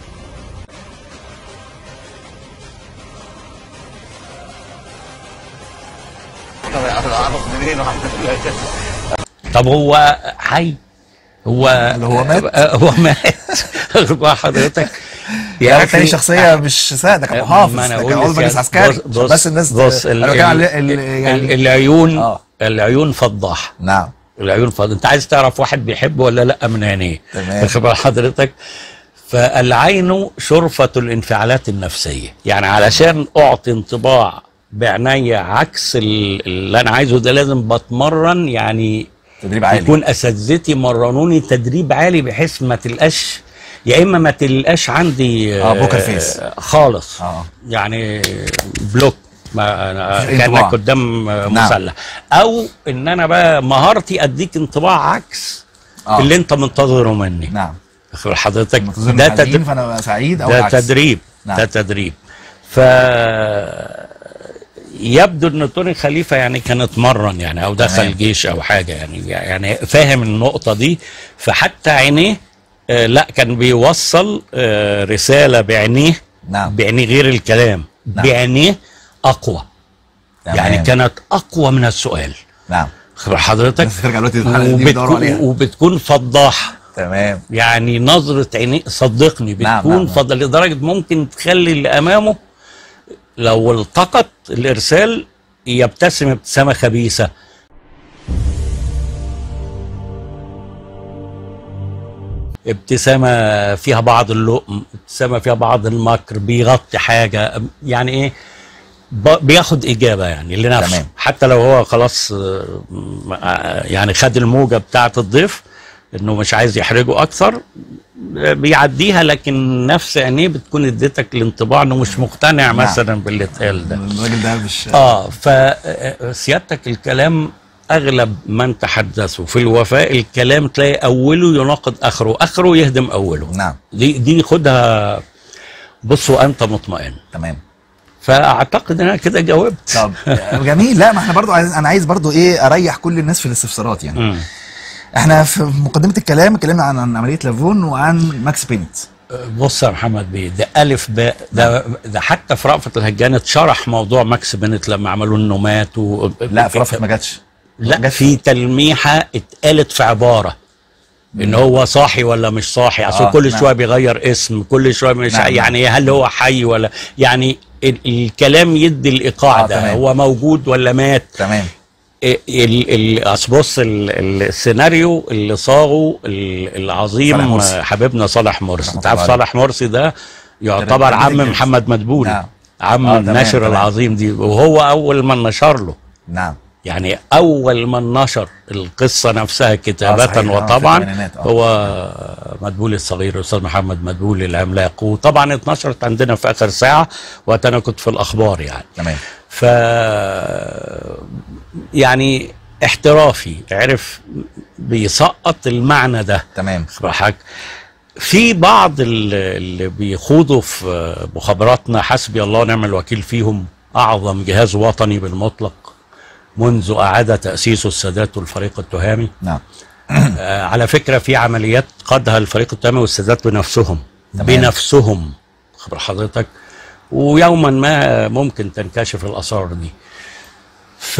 Speaker 3: طب هو حي هو
Speaker 1: اللي هو مات؟
Speaker 3: آه، هو مات خد حضرتك
Speaker 1: يعني تاني شخصيه مش ساعد ده كان محافظ
Speaker 3: ما أنا
Speaker 1: ده
Speaker 3: أقول
Speaker 1: كان عضو
Speaker 3: لك
Speaker 1: مجلس
Speaker 3: يعني
Speaker 1: عسكري
Speaker 3: بص-
Speaker 1: عشان
Speaker 3: بص-
Speaker 1: بس الناس
Speaker 3: بص
Speaker 1: انا
Speaker 3: ال-
Speaker 1: بتكلم عن
Speaker 3: ال-
Speaker 1: ال- ال-
Speaker 3: ال-
Speaker 1: يعني
Speaker 3: العيون
Speaker 1: آه.
Speaker 3: العيون فضاح
Speaker 1: نعم
Speaker 3: العيون فضاح انت عايز تعرف واحد بيحبه ولا لا من عينيه
Speaker 1: تمام.
Speaker 3: خبر حضرتك فالعين شرفة الانفعالات النفسية يعني علشان أعطي انطباع بعناية عكس ال- اللي أنا عايزه ده لازم بتمرن يعني
Speaker 1: تدريب عالي
Speaker 3: يكون اساتذتي مرنوني تدريب عالي بحيث ما تلقاش يا اما ما تلقاش عندي
Speaker 1: آه، بوكر فيس.
Speaker 3: خالص
Speaker 1: اه
Speaker 3: يعني بلوك ما أنا
Speaker 1: مفيش أي انطباع.
Speaker 3: كانك قدام
Speaker 1: نعم.
Speaker 3: مسلح او ان انا بقى مهارتي اديك انطباع عكس
Speaker 1: آه.
Speaker 3: اللي انت منتظره مني
Speaker 1: نعم
Speaker 3: خد حضرتك
Speaker 1: منتظر
Speaker 3: ده
Speaker 1: ده
Speaker 3: تدريب
Speaker 1: فانا سعيد او
Speaker 3: ده
Speaker 1: العكس.
Speaker 3: تدريب
Speaker 1: نعم.
Speaker 3: ده تدريب ف يبدو ان توني خليفه يعني كان اتمرن يعني او دخل
Speaker 1: تمام.
Speaker 3: جيش او حاجه يعني يعني فاهم النقطه دي فحتى عينيه آه لا كان بيوصل آه رساله بعينيه
Speaker 1: نعم
Speaker 3: بعينيه غير الكلام
Speaker 1: نعم.
Speaker 3: بعينيه اقوى
Speaker 1: تمام.
Speaker 3: يعني كانت اقوى من السؤال
Speaker 1: نعم
Speaker 3: خبر حضرتك
Speaker 1: بس ترجع دلوقتي الحلقه دي بيدوروا
Speaker 3: وبتكون,
Speaker 1: عليها
Speaker 3: وبتكون فضاحه
Speaker 1: تمام
Speaker 3: يعني نظرة عينيه صدقني
Speaker 1: نعم،
Speaker 3: بتكون
Speaker 1: نعم، نعم.
Speaker 3: فضل لدرجة ممكن تخلي اللي أمامه لو التقط الإرسال يبتسم ابتسامة خبيثة ابتسامة فيها بعض اللؤم ابتسامة فيها بعض المكر بيغطي حاجة يعني ايه ب- بياخد إجابة يعني لنفسه
Speaker 1: تمام.
Speaker 3: حتى لو هو خلاص آه، م- آه، يعني خد الموجة بتاعة الضيف انه مش عايز يحرجه اكثر آه، بيعديها لكن نفس عينيه بتكون اديتك الانطباع انه مش مقتنع
Speaker 1: نعم.
Speaker 3: مثلا باللي اتقال ده
Speaker 1: الراجل ده مش
Speaker 3: اه فسيادتك الكلام اغلب من تحدثوا في الوفاء الكلام تلاقي اوله يناقض اخره اخره يهدم اوله
Speaker 1: نعم
Speaker 3: دي دي خدها بص وانت مطمئن
Speaker 1: تمام
Speaker 3: فاعتقد ان انا كده جاوبت
Speaker 1: طب جميل لا ما احنا برضو عايز انا عايز برضو ايه اريح كل الناس في الاستفسارات يعني
Speaker 3: مم.
Speaker 1: احنا في مقدمه الكلام اتكلمنا عن عن عمليه لافون وعن ماكس بينت
Speaker 3: بص يا محمد بيه ده الف باء ده ده حتى في رأفت الهجان اتشرح موضوع ماكس بنت لما عملوا انه مات و...
Speaker 1: لا في رفعت ما جاتش
Speaker 3: لا
Speaker 1: جت
Speaker 3: في تلميحه اتقالت في عباره ان هو صاحي ولا مش صاحي اصل
Speaker 1: آه،
Speaker 3: كل
Speaker 1: نعم.
Speaker 3: شويه بيغير اسم كل شويه مش
Speaker 1: نعم،
Speaker 3: يعني هل هو حي ولا يعني ال- الكلام يدي الايقاع
Speaker 1: آه،
Speaker 3: ده
Speaker 1: تمام.
Speaker 3: هو موجود ولا مات
Speaker 1: تمام
Speaker 3: ال- ال- أصل بص ال- ال- السيناريو اللي صاغه ال-
Speaker 1: صالح
Speaker 3: العظيم
Speaker 1: مرسي.
Speaker 3: حبيبنا صالح مرسي
Speaker 1: رحمة
Speaker 3: انت عارف
Speaker 1: الله عليه.
Speaker 3: صالح مرسي ده يعتبر
Speaker 1: تمام.
Speaker 3: عم محمد مدبولي
Speaker 1: نعم.
Speaker 3: عم
Speaker 1: آه، تمام،
Speaker 3: الناشر
Speaker 1: تمام.
Speaker 3: العظيم دي وهو اول من نشر له
Speaker 1: نعم
Speaker 3: يعني اول من نشر القصه نفسها كتابه
Speaker 1: صحيح. آه، في
Speaker 3: وطبعا
Speaker 1: الثمانينات، آه.
Speaker 3: هو مدبولي الصغير الاستاذ محمد مدبولي العملاق وطبعا اتنشرت عندنا في اخر ساعه وقت انا كنت في الاخبار يعني
Speaker 1: تمام
Speaker 3: ف يعني احترافي عرف بيسقط المعنى ده
Speaker 1: تمام
Speaker 3: حضرتك في بعض ال- اللي بيخوضوا في مخابراتنا حسبي الله ونعم الوكيل فيهم اعظم جهاز وطني بالمطلق منذ اعاد تاسيسه السادات والفريق التهامي
Speaker 1: نعم
Speaker 3: آه، على فكره في عمليات قادها الفريق التهامي والسادات بنفسهم
Speaker 1: تمام.
Speaker 3: بنفسهم خبر حضرتك ويوما ما ممكن تنكشف الاسرار دي ف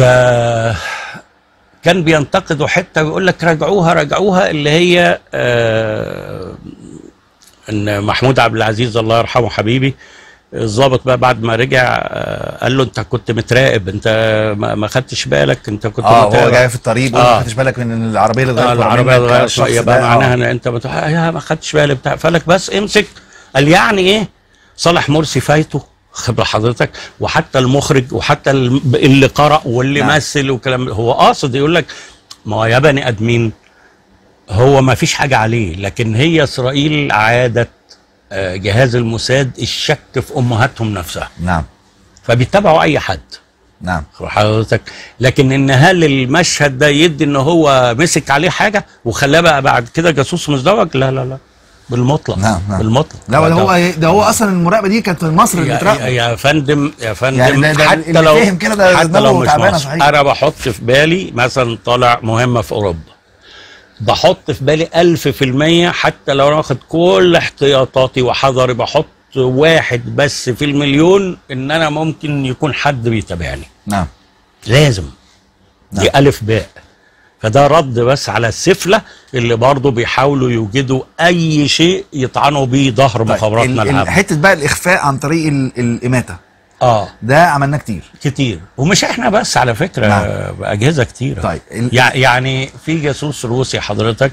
Speaker 3: كان بينتقدوا حته ويقول لك راجعوها راجعوها اللي هي آه ان محمود عبد العزيز الله يرحمه حبيبي الضابط بقى بعد ما رجع آه قال له انت كنت متراقب انت ما ما خدتش بالك انت كنت
Speaker 1: اه
Speaker 3: متراقب
Speaker 1: هو جاي في الطريق بيقول
Speaker 3: آه.
Speaker 1: ما خدتش بالك من العربيه اللي
Speaker 3: آه
Speaker 1: اتغيرت ورا
Speaker 3: العربيه
Speaker 1: منك،
Speaker 3: اتغيرت
Speaker 1: الشخص
Speaker 3: يبقى
Speaker 1: ده، آه.
Speaker 3: معناها ان انت بت... يا ما خدتش بالي بتاع فقالك بس امسك قال يعني ايه صالح مرسي فايته خبر حضرتك وحتى المخرج وحتى الم- اللي قرأ واللي
Speaker 1: نعم.
Speaker 3: مثل وكلام هو قاصد يقول لك ما هو يا بني ادمين هو ما فيش حاجه عليه لكن هي اسرائيل عادت آه، جهاز الموساد الشك في امهاتهم نفسها
Speaker 1: نعم
Speaker 3: فبيتبعوا اي حد
Speaker 1: نعم
Speaker 3: خبر حضرتك لكن ان هل المشهد ده يدي ان هو مسك عليه حاجه وخلاه بقى بعد كده جاسوس مزدوج لا لا لا بالمطلق
Speaker 1: نعم، نعم.
Speaker 3: بالمطلق
Speaker 1: لا ده هو ده هو اصلا المراقبه دي كانت في مصر اللي
Speaker 3: يا,
Speaker 1: بتراقب
Speaker 3: يا, يا فندم يا فندم
Speaker 1: يعني ده- ده
Speaker 3: حتى
Speaker 1: اللي
Speaker 3: لو
Speaker 1: فاهم كده ده
Speaker 3: حتى
Speaker 1: دماغه
Speaker 3: لو مش
Speaker 1: تعبانة
Speaker 3: مصر
Speaker 1: صحيح.
Speaker 3: انا بحط في بالي مثلا طالع مهمه في اوروبا بحط في بالي ألف في المية حتى لو انا واخد كل احتياطاتي وحذري بحط واحد بس في المليون ان انا ممكن يكون حد بيتابعني
Speaker 1: نعم
Speaker 3: لازم دي
Speaker 1: نعم.
Speaker 3: ألف باء فده رد بس على السفلة اللي برضه بيحاولوا يوجدوا أي شيء يطعنوا بيه ظهر
Speaker 1: طيب
Speaker 3: مخابراتنا
Speaker 1: ال- ال-
Speaker 3: العامة
Speaker 1: حته بقى الاخفاء عن طريق ال- الاماته
Speaker 3: اه
Speaker 1: ده عملناه كتير
Speaker 3: كتير ومش احنا بس على فكرة
Speaker 1: نعم.
Speaker 3: بأجهزة كتيرة
Speaker 1: طيب ال-
Speaker 3: يع- يعني في جاسوس روسي حضرتك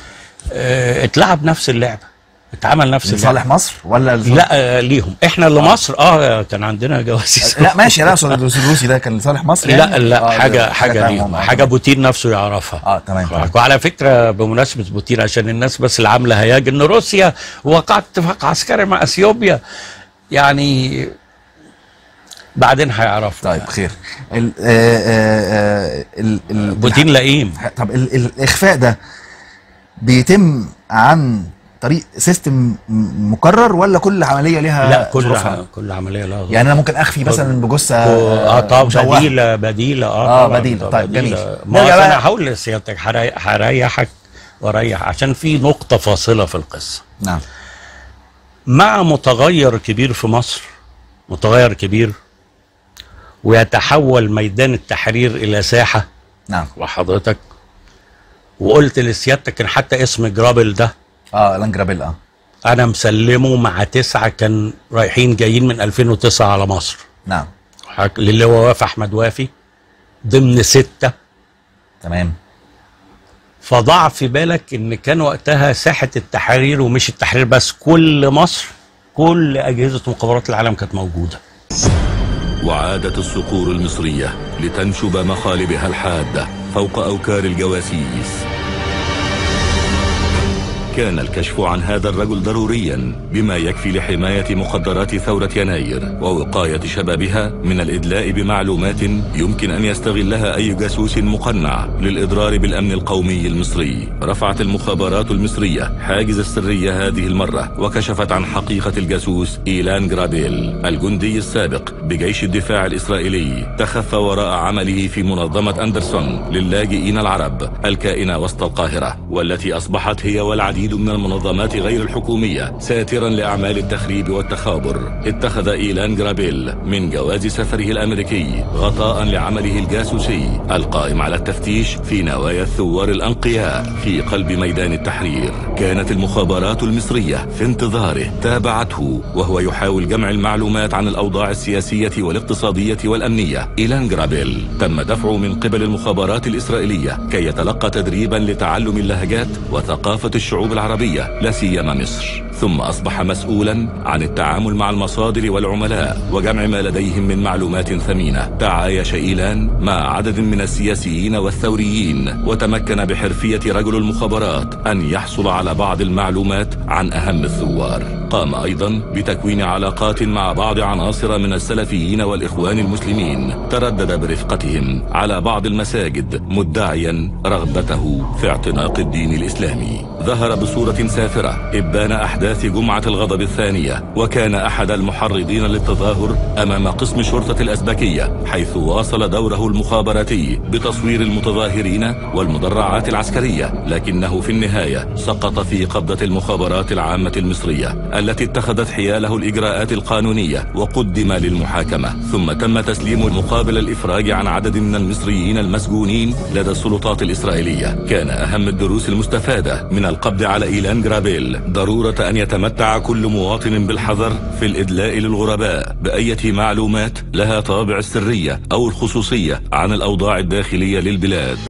Speaker 3: آه اتلعب نفس اللعبة اتعمل نفس اللعبة
Speaker 1: لصالح مصر ولا لصالح
Speaker 3: لا آه ليهم احنا اللي مصر اه كان عندنا جواسيس
Speaker 1: لا ماشي لا اقصد الجاسوس الروسي ده كان لصالح مصر يعني؟
Speaker 3: لا لا
Speaker 1: آه،
Speaker 3: حاجه
Speaker 1: ده
Speaker 3: حاجه
Speaker 1: تانية
Speaker 3: ليهم
Speaker 1: هم. آه،
Speaker 3: حاجه
Speaker 1: تمام.
Speaker 3: بوتين نفسه يعرفها
Speaker 1: اه تمام تمام.
Speaker 3: وعلى فكره بمناسبه بوتين عشان الناس بس اللي عامله هياج ان روسيا وقعت اتفاق عسكري مع اثيوبيا يعني بعدين هيعرفوا
Speaker 1: طيب خير ال آه آه آه ال ال
Speaker 3: بوتين لئيم
Speaker 1: طب ال الاخفاء ده بيتم عن طريق سيستم م- مكرر ولا كل عمليه ليها
Speaker 3: لا كل
Speaker 1: ظروفها؟
Speaker 3: ع- كل عمليه لها ظروف.
Speaker 1: يعني انا ممكن اخفي مثلا بجثه
Speaker 3: اه طب
Speaker 1: مشوهة.
Speaker 3: بديله بديله اه
Speaker 1: آه،
Speaker 3: طبعاً،
Speaker 1: بديلة.
Speaker 3: طبعاً
Speaker 1: طيب، جميل.
Speaker 3: ما
Speaker 1: نرجع
Speaker 3: أصل
Speaker 1: بقى-
Speaker 3: انا هقول لسيادتك هري- هريحك واريح عشان في نقطه فاصله في القصه
Speaker 1: نعم
Speaker 3: مع متغير كبير في مصر متغير كبير ويتحول ميدان التحرير الى ساحه
Speaker 1: نعم
Speaker 3: وحضرتك وقلت لسيادتك ان حتى اسم جرابل ده
Speaker 1: اه لان جرابيل اه
Speaker 3: انا مسلمه مع تسعه كان رايحين جايين من 2009 على مصر
Speaker 1: نعم
Speaker 3: حضرتك اللي هو وافي احمد وافي ضمن سته
Speaker 1: تمام
Speaker 3: فضع في بالك ان كان وقتها ساحه التحرير ومش التحرير بس كل مصر كل اجهزه مخابرات العالم كانت موجوده
Speaker 2: وعادت الصقور المصرية لتنشب مخالبها الحادة فوق أوكار الجواسيس كان الكشف عن هذا الرجل ضروريا بما يكفي لحماية مخدرات ثورة يناير ووقاية شبابها من الإدلاء بمعلومات يمكن أن يستغلها أي جاسوس مقنع للإضرار بالأمن القومي المصري رفعت المخابرات المصرية حاجز السرية هذه المرة وكشفت عن حقيقة الجاسوس إيلان جرابيل الجندي السابق بجيش الدفاع الإسرائيلي تخفى وراء عمله في منظمة أندرسون للاجئين العرب الكائنة وسط القاهرة والتي أصبحت هي والعديد من المنظمات غير الحكومية ساترا لأعمال التخريب والتخابر اتخذ إيلان جرابيل من جواز سفره الأمريكي غطاء لعمله الجاسوسي القائم على التفتيش في نوايا الثوار الأنقياء في قلب ميدان التحرير كانت المخابرات المصرية في انتظاره تابعته وهو يحاول جمع المعلومات عن الأوضاع السياسية والاقتصادية والأمنية إيلان جرابيل تم دفعه من قبل المخابرات الإسرائيلية كي يتلقى تدريبا لتعلم اللهجات وثقافة الشعوب الشعوب العربية لا سيما مصر ثم أصبح مسؤولا عن التعامل مع المصادر والعملاء وجمع ما لديهم من معلومات ثمينة تعايش إيلان مع عدد من السياسيين والثوريين وتمكن بحرفية رجل المخابرات أن يحصل على بعض المعلومات عن أهم الثوار قام أيضا بتكوين علاقات مع بعض عناصر من السلفيين والإخوان المسلمين تردد برفقتهم على بعض المساجد مدعيا رغبته في اعتناق الدين الإسلامي ظهر بصورة سافرة إبان أحداث جمعة الغضب الثانية وكان أحد المحرضين للتظاهر أمام قسم شرطة الأزبكية حيث واصل دوره المخابراتي بتصوير المتظاهرين والمدرعات العسكرية لكنه في النهاية سقط في قبضة المخابرات العامة المصرية التي اتخذت حياله الإجراءات القانونية وقدم للمحاكمة ثم تم تسليمه مقابل الإفراج عن عدد من المصريين المسجونين لدى السلطات الإسرائيلية كان أهم الدروس المستفادة من القبض على إيلان جرابيل ضرورة أن يتمتع كل مواطن بالحذر في الإدلاء للغرباء بأية معلومات لها طابع السرية أو الخصوصية عن الأوضاع الداخلية للبلاد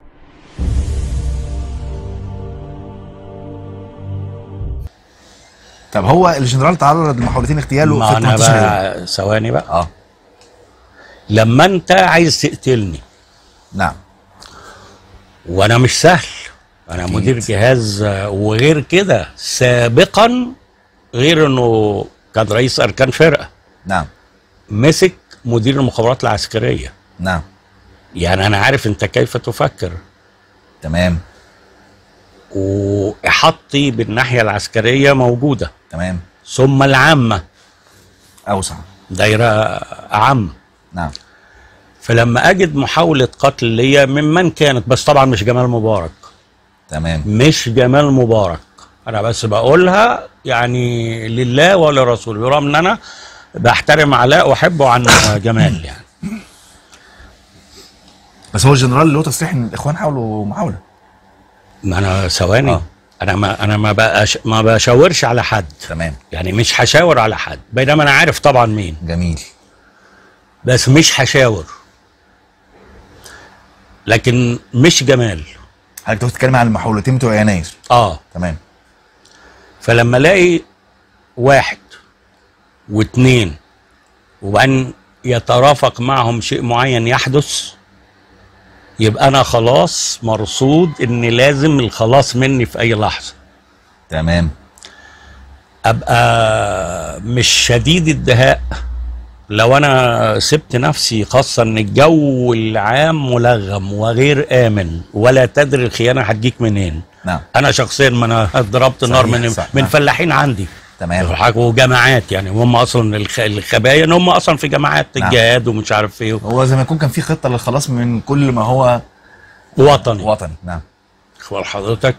Speaker 1: طب هو الجنرال تعرض لمحاولتين اغتياله
Speaker 3: ما
Speaker 1: في
Speaker 3: انا
Speaker 1: 18 يوم.
Speaker 3: بقى ثواني بقى
Speaker 1: اه
Speaker 3: لما انت عايز تقتلني
Speaker 1: نعم
Speaker 3: وانا مش سهل انا
Speaker 1: أكيد.
Speaker 3: مدير جهاز آه، وغير كده سابقا غير انه كان رئيس اركان فرقه
Speaker 1: نعم
Speaker 3: مسك مدير المخابرات العسكريه
Speaker 1: نعم
Speaker 3: يعني انا عارف انت كيف تفكر
Speaker 1: تمام
Speaker 3: واحاطتي بالناحيه العسكريه موجوده
Speaker 1: تمام
Speaker 3: ثم العامه
Speaker 1: اوسع
Speaker 3: دايره اعم
Speaker 1: نعم
Speaker 3: فلما اجد محاوله قتل ليا ممن كانت بس طبعا مش جمال مبارك
Speaker 1: تمام
Speaker 3: مش جمال مبارك انا بس بقولها يعني لله ولرسوله رغم ان انا بحترم علاء واحبه عن جمال يعني
Speaker 1: بس هو الجنرال له تصريح ان الاخوان حاولوا محاوله
Speaker 3: ما انا ثواني
Speaker 1: آه.
Speaker 3: انا ما انا ما بقاش ما بشاورش على حد
Speaker 1: تمام
Speaker 3: يعني مش هشاور على حد بينما انا عارف طبعا مين
Speaker 1: جميل
Speaker 3: بس مش هشاور لكن مش جمال
Speaker 1: حضرتك كنت بتتكلم عن المحاولتين بتوع يناير
Speaker 3: اه
Speaker 1: تمام
Speaker 3: فلما الاقي واحد واثنين وبعدين يترافق معهم شيء معين يحدث يبقى انا خلاص مرصود ان لازم الخلاص مني في اي لحظه
Speaker 1: تمام
Speaker 3: ابقى مش شديد الدهاء لو انا سبت نفسي خاصة ان الجو العام ملغم وغير امن ولا تدري الخيانة هتجيك منين
Speaker 1: نعم
Speaker 3: انا شخصيا ما انا ضربت نار
Speaker 1: صحيح،
Speaker 3: من
Speaker 1: صح،
Speaker 3: من
Speaker 1: نعم.
Speaker 3: فلاحين عندي
Speaker 1: تمام
Speaker 3: وجماعات يعني هم اصلا الخ- الخبايا ان هم اصلا في جماعات
Speaker 1: نعم.
Speaker 3: الجهاد ومش عارف ايه
Speaker 1: هو زي ما يكون كان في خطه للخلاص من كل ما هو
Speaker 3: وطني
Speaker 1: وطني نعم
Speaker 3: اخبار حضرتك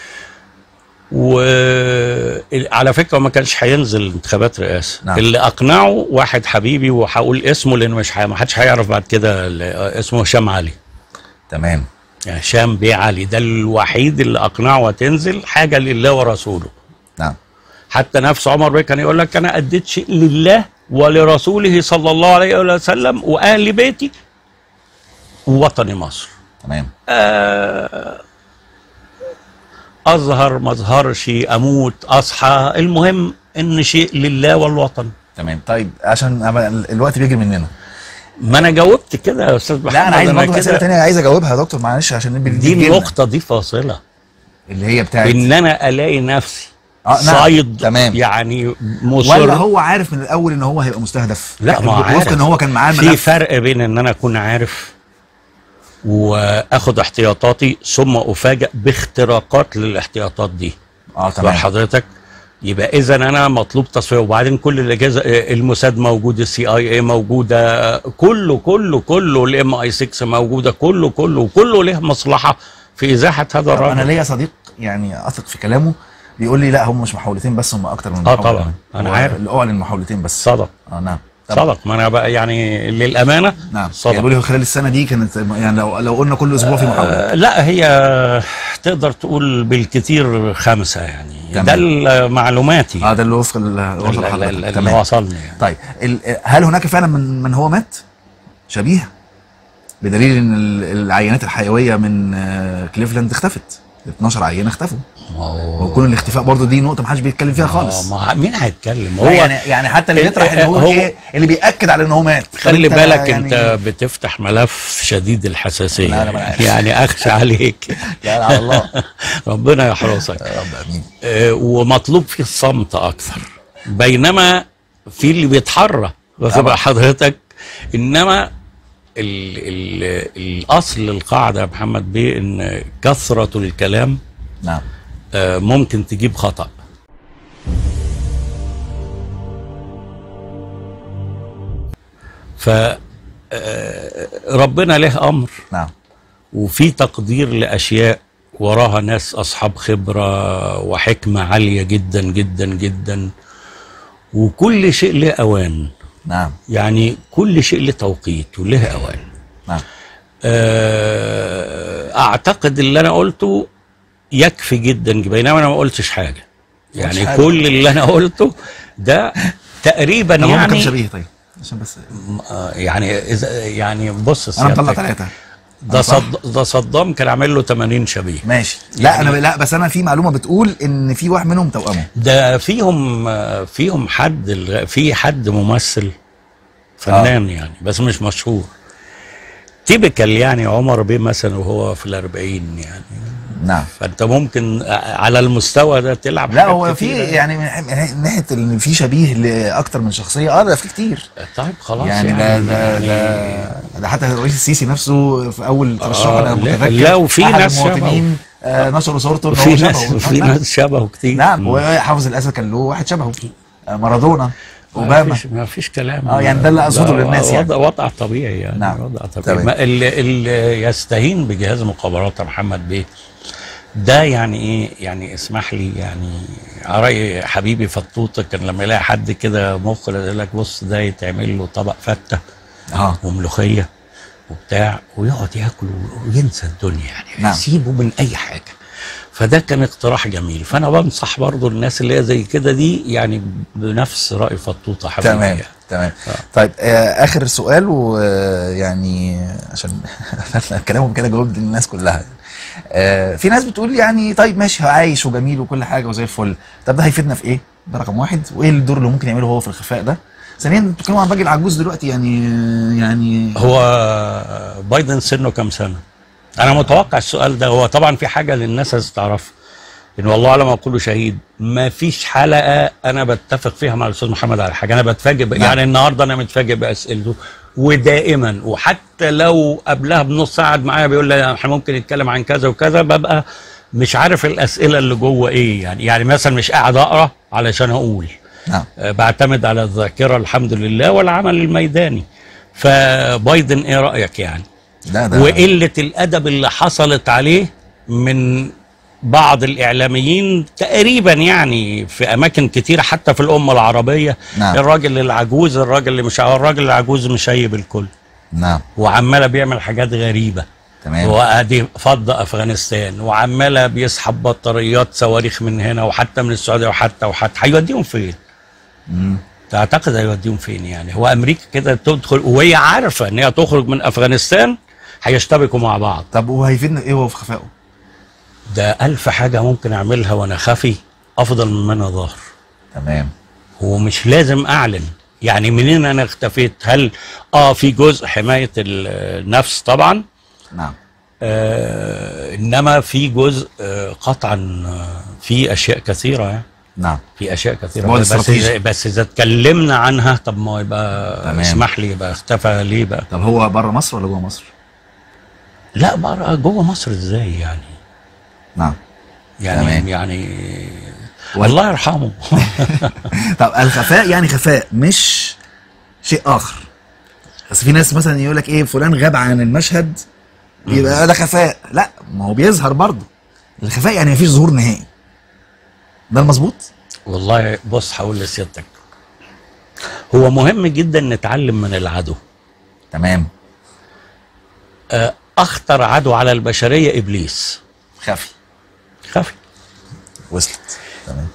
Speaker 3: وعلى فكره ما كانش هينزل انتخابات رئاسه
Speaker 1: نعم.
Speaker 3: اللي اقنعه واحد حبيبي وهقول اسمه لان مش ح- ما حدش هيعرف بعد كده ال- اسمه هشام علي
Speaker 1: تمام
Speaker 3: يعني هشام بيه علي ده الوحيد اللي اقنعه هتنزل حاجه لله ورسوله
Speaker 1: نعم
Speaker 3: حتى نفس عمر بيه كان يقول لك انا اديت شيء لله ولرسوله صلى الله عليه وسلم واهل بيتي ووطني مصر
Speaker 1: تمام
Speaker 3: آه، اظهر ما اظهرش اموت اصحى المهم ان شيء لله والوطن
Speaker 1: تمام طيب عشان أما- الوقت بيجري مننا
Speaker 3: ما انا جاوبت كده يا استاذ محمد
Speaker 1: لا انا عايز برضه
Speaker 3: كده-
Speaker 1: اسئله تانية عايز اجاوبها يا دكتور معلش عشان نبقى
Speaker 3: دي النقطه دي فاصله
Speaker 1: اللي هي بتاعت
Speaker 3: ان انا الاقي نفسي
Speaker 1: آه، نعم،
Speaker 3: صايد
Speaker 1: تمام.
Speaker 3: يعني مصر
Speaker 1: ولا هو عارف من الاول ان هو هيبقى مستهدف
Speaker 3: لا ما هو
Speaker 1: وفق
Speaker 3: عارف
Speaker 1: ان هو كان معاه
Speaker 3: في
Speaker 1: الملف
Speaker 3: فرق بين ان انا اكون عارف واخد احتياطاتي ثم افاجئ باختراقات للاحتياطات دي
Speaker 1: اه
Speaker 3: تمام
Speaker 1: تمام
Speaker 3: حضرتك يبقى اذا انا مطلوب تصفيه وبعدين كل الاجهزه آه، الموساد موجود السي اي اي موجوده كله كله كله الام اي 6 موجوده كله كله كله له مصلحه في ازاحه هذا
Speaker 1: طب انا
Speaker 3: الرجل
Speaker 1: ليا صديق يعني اثق في كلامه بيقول لي لا هم مش محاولتين بس هم اكتر من
Speaker 3: آه
Speaker 1: محاولة
Speaker 3: طبعاً،
Speaker 1: كمان.
Speaker 3: أنا
Speaker 1: هو
Speaker 3: عارف.
Speaker 1: اللي اعلن محاولتين بس
Speaker 3: صدق
Speaker 1: اه نعم طب-
Speaker 3: صدق ما انا بقى يعني للامانه
Speaker 1: نعم
Speaker 3: صدق
Speaker 1: يعني بيقول لي خلال السنه دي كانت يعني لو لو قلنا كل اسبوع في محاوله
Speaker 3: آه، لا هي تقدر تقول بالكثير خمسه يعني
Speaker 1: تمام.
Speaker 3: ده المعلوماتي
Speaker 1: اه ده اللي وفق اللي وصل
Speaker 3: اللي,
Speaker 1: حضرتك
Speaker 3: اللي
Speaker 1: تمام
Speaker 3: وصلني يعني.
Speaker 1: طيب ال- هل هناك فعلا من من هو مات شبيه بدليل ان ال- العينات الحيويه من آه، كليفلاند اختفت 12 عينه اختفوا
Speaker 3: ما هو
Speaker 1: وكون الاختفاء برضه دي نقطه ما حدش بيتكلم فيها خالص
Speaker 3: آه، ما مين هيتكلم
Speaker 1: هو
Speaker 3: هو
Speaker 1: يعني يعني حتى اللي
Speaker 3: ال-
Speaker 1: بيطرح ان هو,
Speaker 3: هو-
Speaker 1: ايه اللي بياكد على ان هو مات طب
Speaker 3: خلي
Speaker 1: أنت
Speaker 3: بالك
Speaker 1: يعني-
Speaker 3: انت بتفتح ملف شديد الحساسيه
Speaker 1: لا، لا، ما أنا عارف.
Speaker 3: يعني اخشى عليك
Speaker 1: لا لا على الله
Speaker 3: ربنا يحرسك
Speaker 1: يا رب امين
Speaker 3: آه، ومطلوب فيه الصمت اكثر بينما في اللي بيتحرى واخد
Speaker 1: طبعا.
Speaker 3: بال حضرتك انما ال ال الاصل القاعده يا محمد بيه ان كثره الكلام
Speaker 1: نعم
Speaker 3: آه، ممكن تجيب خطا ف آه، ربنا له امر
Speaker 1: نعم
Speaker 3: وفي تقدير لاشياء وراها ناس اصحاب خبره وحكمه عاليه جدا جدا جدا وكل شيء له اوان
Speaker 1: نعم
Speaker 3: يعني كل شيء له توقيت وله اوان
Speaker 1: نعم
Speaker 3: آه، اعتقد اللي انا قلته يكفي جدا بينما انا ما قلتش حاجه يعني
Speaker 1: حاجة.
Speaker 3: كل اللي انا قلته ده تقريبا
Speaker 1: طب هو كام
Speaker 3: يعني
Speaker 1: شبيه طيب عشان بس
Speaker 3: آه، يعني اذا يعني بص
Speaker 1: انا مطلع
Speaker 3: سيادتك،
Speaker 1: ثلاثه
Speaker 3: ده صد ده صدام كان عامل له 80 شبيه
Speaker 1: ماشي لا انا لا بس انا في معلومه بتقول ان في واحد منهم توأمه
Speaker 3: ده فيهم فيهم حد الغ- في حد ممثل فنان يعني بس مش مشهور تيبيكال يعني عمر بيه مثلا وهو في الأربعين يعني
Speaker 1: نعم
Speaker 3: فانت ممكن على المستوى ده تلعب
Speaker 1: لا
Speaker 3: حاجات
Speaker 1: هو في
Speaker 3: كتيرة.
Speaker 1: يعني من من ناحيه ان في شبيه لاكتر من شخصيه اه ده في كتير
Speaker 3: طيب خلاص
Speaker 1: يعني ده ده ده, ده حتى الرئيس السيسي نفسه في اول ترشحه
Speaker 3: آه،
Speaker 1: انا
Speaker 3: لا-
Speaker 1: متذكر
Speaker 3: لا، وفي
Speaker 1: أحد
Speaker 3: ناس
Speaker 1: المواطنين آه نشروا صورته ان
Speaker 3: وفي
Speaker 1: هو
Speaker 3: ناس
Speaker 1: شبهه
Speaker 3: وفي
Speaker 1: نعم.
Speaker 3: ناس شبهه كتير
Speaker 1: نعم
Speaker 3: مم.
Speaker 1: وحافظ الاسد كان له واحد شبهه آه مارادونا
Speaker 3: ما
Speaker 1: اوباما
Speaker 3: فيش ما فيش كلام
Speaker 1: آه، يعني ده اللي أقصده للناس يعني.
Speaker 3: وضع, وضع طبيعي يعني
Speaker 1: نعم.
Speaker 3: وضع طبيعي
Speaker 1: تمام.
Speaker 3: ما اللي, اللي يستهين بجهاز مخابرات يا محمد بيه ده يعني ايه يعني اسمح لي يعني على راي حبيبي فطوطه كان لما يلاقي حد كده مخ يقول لك بص ده يتعمل له طبق فته
Speaker 1: اه
Speaker 3: وملوخيه وبتاع ويقعد ياكل وينسى الدنيا يعني
Speaker 1: نعم.
Speaker 3: يسيبه من اي حاجه فده كان اقتراح جميل فانا بنصح برضو الناس اللي هي زي كده دي يعني بنفس راي فطوطه حبيبي
Speaker 1: تمام
Speaker 3: يعني.
Speaker 1: تمام طيب آه اخر سؤال ويعني عشان كلامهم كده جاوب الناس كلها آه في ناس بتقول يعني طيب ماشي هو عايش وجميل وكل حاجه وزي الفل طب ده هيفيدنا في ايه؟ ده رقم واحد وايه الدور اللي ممكن يعمله هو في الخفاء ده؟ ثانيا انتوا بتتكلموا عن راجل عجوز دلوقتي يعني يعني
Speaker 3: هو بايدن سنه كام سنه؟ انا متوقع السؤال ده هو طبعا في حاجه للناس لازم تعرفها ان والله اعلم اقول شهيد ما فيش حلقه انا بتفق فيها مع الاستاذ محمد على حاجه انا بتفاجئ ب-
Speaker 1: نعم.
Speaker 3: يعني النهارده انا متفاجئ باسئلته ودائما وحتى لو قبلها بنص ساعه قعد معايا بيقول لي احنا ممكن نتكلم عن كذا وكذا ببقى مش عارف الاسئله اللي جوه ايه يعني يعني مثلا مش قاعد اقرا علشان اقول
Speaker 1: نعم
Speaker 3: آه، بعتمد على الذاكره الحمد لله والعمل الميداني فبايدن ايه رايك يعني
Speaker 1: ده ده
Speaker 3: وقله الادب اللي حصلت عليه من بعض الاعلاميين تقريبا يعني في اماكن كتيره حتى في الامه العربيه
Speaker 1: نعم.
Speaker 3: الراجل العجوز الراجل اللي مش الراجل العجوز مشيب الكل
Speaker 1: نعم
Speaker 3: وعماله بيعمل حاجات غريبه
Speaker 1: تمام
Speaker 3: وادي فض افغانستان وعماله بيسحب بطاريات صواريخ من هنا وحتى من السعوديه وحتى وحتى هيوديهم فين؟
Speaker 1: مم.
Speaker 3: تعتقد هيوديهم فين يعني هو امريكا كده تدخل وهي عارفه ان هي تخرج من افغانستان هيشتبكوا مع بعض
Speaker 1: طب وهيفيدنا ايه هو في خفائه؟
Speaker 3: ده ألف حاجة ممكن أعملها وأنا خفي أفضل من ما أنا ظاهر
Speaker 1: تمام
Speaker 3: ومش لازم أعلن يعني منين أنا اختفيت هل آه في جزء حماية النفس طبعا
Speaker 1: نعم
Speaker 3: آه إنما في جزء آه قطعا آه في أشياء كثيرة يعني
Speaker 1: نعم
Speaker 3: في اشياء كثيره
Speaker 1: بعد
Speaker 3: بس
Speaker 1: استراتيجي.
Speaker 3: إذا بس اذا اتكلمنا عنها طب ما هو يبقى
Speaker 1: تمام.
Speaker 3: اسمح لي يبقى اختفى ليه بقى
Speaker 1: طب هو بره مصر ولا جوه مصر؟
Speaker 3: لا بره جوه مصر ازاي يعني
Speaker 1: نعم
Speaker 3: يعني
Speaker 1: تمام.
Speaker 3: يعني
Speaker 1: وال-
Speaker 3: الله يرحمه
Speaker 1: طب الخفاء يعني خفاء مش شيء اخر بس في ناس مثلا يقول لك ايه فلان غاب عن المشهد يبقى ده خفاء لا ما هو بيظهر برضه الخفاء يعني مفيش ظهور نهائي ده المظبوط
Speaker 3: والله بص هقول لسيادتك هو مهم جدا نتعلم من العدو
Speaker 1: تمام
Speaker 3: آه، اخطر عدو على البشريه ابليس
Speaker 1: خفي
Speaker 3: خفي
Speaker 1: وصلت تمام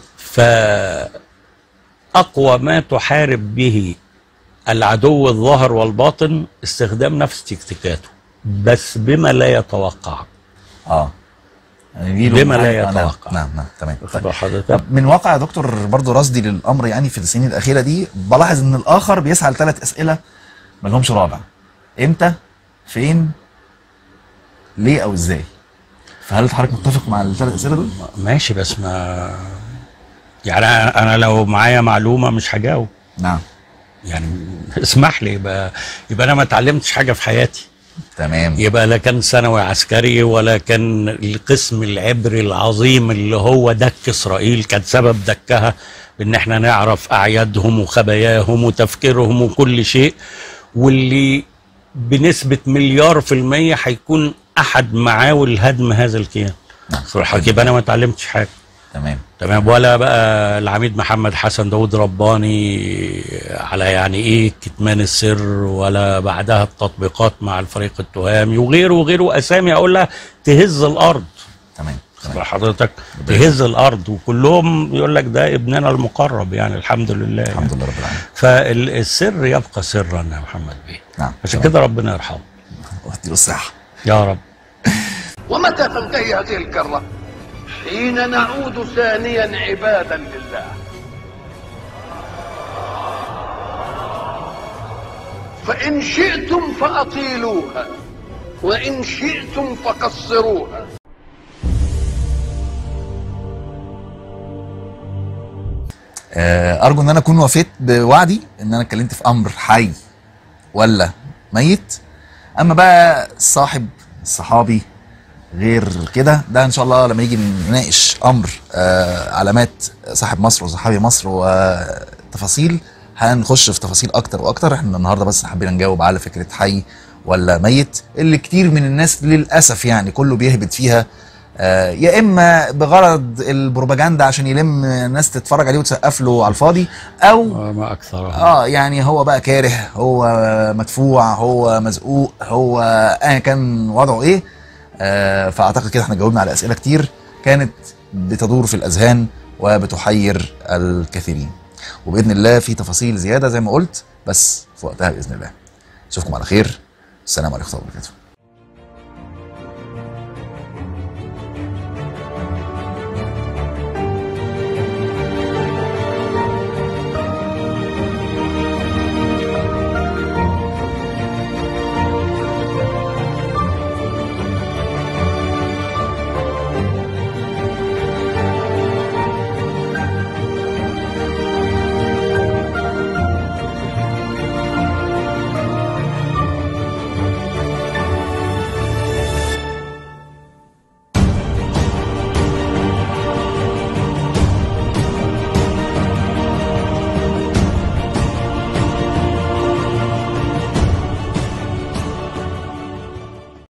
Speaker 3: فاقوى ما تحارب به العدو الظاهر والباطن استخدام نفس تكتيكاته بس بما لا يتوقع
Speaker 1: اه يعني يجيله
Speaker 3: بما لا
Speaker 1: حاجة- آه، نعم،
Speaker 3: يتوقع.
Speaker 1: نعم نعم تمام
Speaker 3: واخد
Speaker 1: طيب.
Speaker 3: بال حضرتك
Speaker 1: طب من واقع يا دكتور برضو رصدي للامر يعني في السنين الاخيره دي بلاحظ ان الاخر بيسعى لثلاث اسئله ما لهمش رابع امتى فين ليه او ازاي فهل حضرتك متفق مع الثلاث اسئله دول؟
Speaker 3: ماشي بس ما يعني انا أنا لو معايا معلومه مش هجاوب
Speaker 1: نعم
Speaker 3: يعني اسمح لي يبقى يبقى انا ما اتعلمتش حاجه في حياتي
Speaker 1: تمام
Speaker 3: يبقى لا كان ثانوي عسكري ولا كان القسم العبري العظيم اللي هو دك اسرائيل كان سبب دكها ان احنا نعرف اعيادهم وخباياهم وتفكيرهم وكل شيء واللي بنسبة مليار في المية هيكون احد معاول هدم هذا الكيان صراحة يبقى انا ما اتعلمتش حاجة
Speaker 1: تمام
Speaker 3: تمام ولا بقى العميد محمد حسن داود رباني على يعني ايه كتمان السر ولا بعدها التطبيقات مع الفريق التهامي وغيره وغيره اسامي اقولها تهز الارض
Speaker 1: تمام تمام
Speaker 3: خبر حضرتك تهز الارض وكلهم يقول لك ده ابننا المقرب يعني الحمد لله يعني.
Speaker 1: الحمد لله رب العالمين
Speaker 3: فالسر يبقى سرا يا محمد بيه
Speaker 1: نعم
Speaker 3: عشان
Speaker 1: تمام.
Speaker 3: كده ربنا يرحمه
Speaker 1: ودي الصحه
Speaker 3: يا رب
Speaker 5: ومتى تنتهي هذه الكرة حين نعود ثانيا عبادا لله فإن شئتم فأطيلوها وإن شئتم فقصروها
Speaker 1: آه، ارجو ان انا اكون وفيت بوعدي ان انا اتكلمت في امر حي ولا ميت اما بقى الصاحب الصحابي غير كده ده ان شاء الله لما يجي نناقش امر آه علامات صاحب مصر وصحابي مصر وتفاصيل هنخش في تفاصيل اكتر واكتر احنا النهارده بس حبينا نجاوب على فكره حي ولا ميت اللي كتير من الناس للاسف يعني كله بيهبط فيها آه، يا اما بغرض البروباجندا عشان يلم ناس تتفرج عليه وتسقف له على الفاضي او
Speaker 3: ما اكثرها
Speaker 1: اه يعني هو بقى كاره هو مدفوع هو مزقوق هو ايا كان وضعه ايه آه فاعتقد كده احنا جاوبنا على اسئله كتير كانت بتدور في الاذهان وبتحير الكثيرين وباذن الله في تفاصيل زياده زي ما قلت بس في وقتها باذن الله اشوفكم على خير السلام عليكم ورحمه الله وبركاته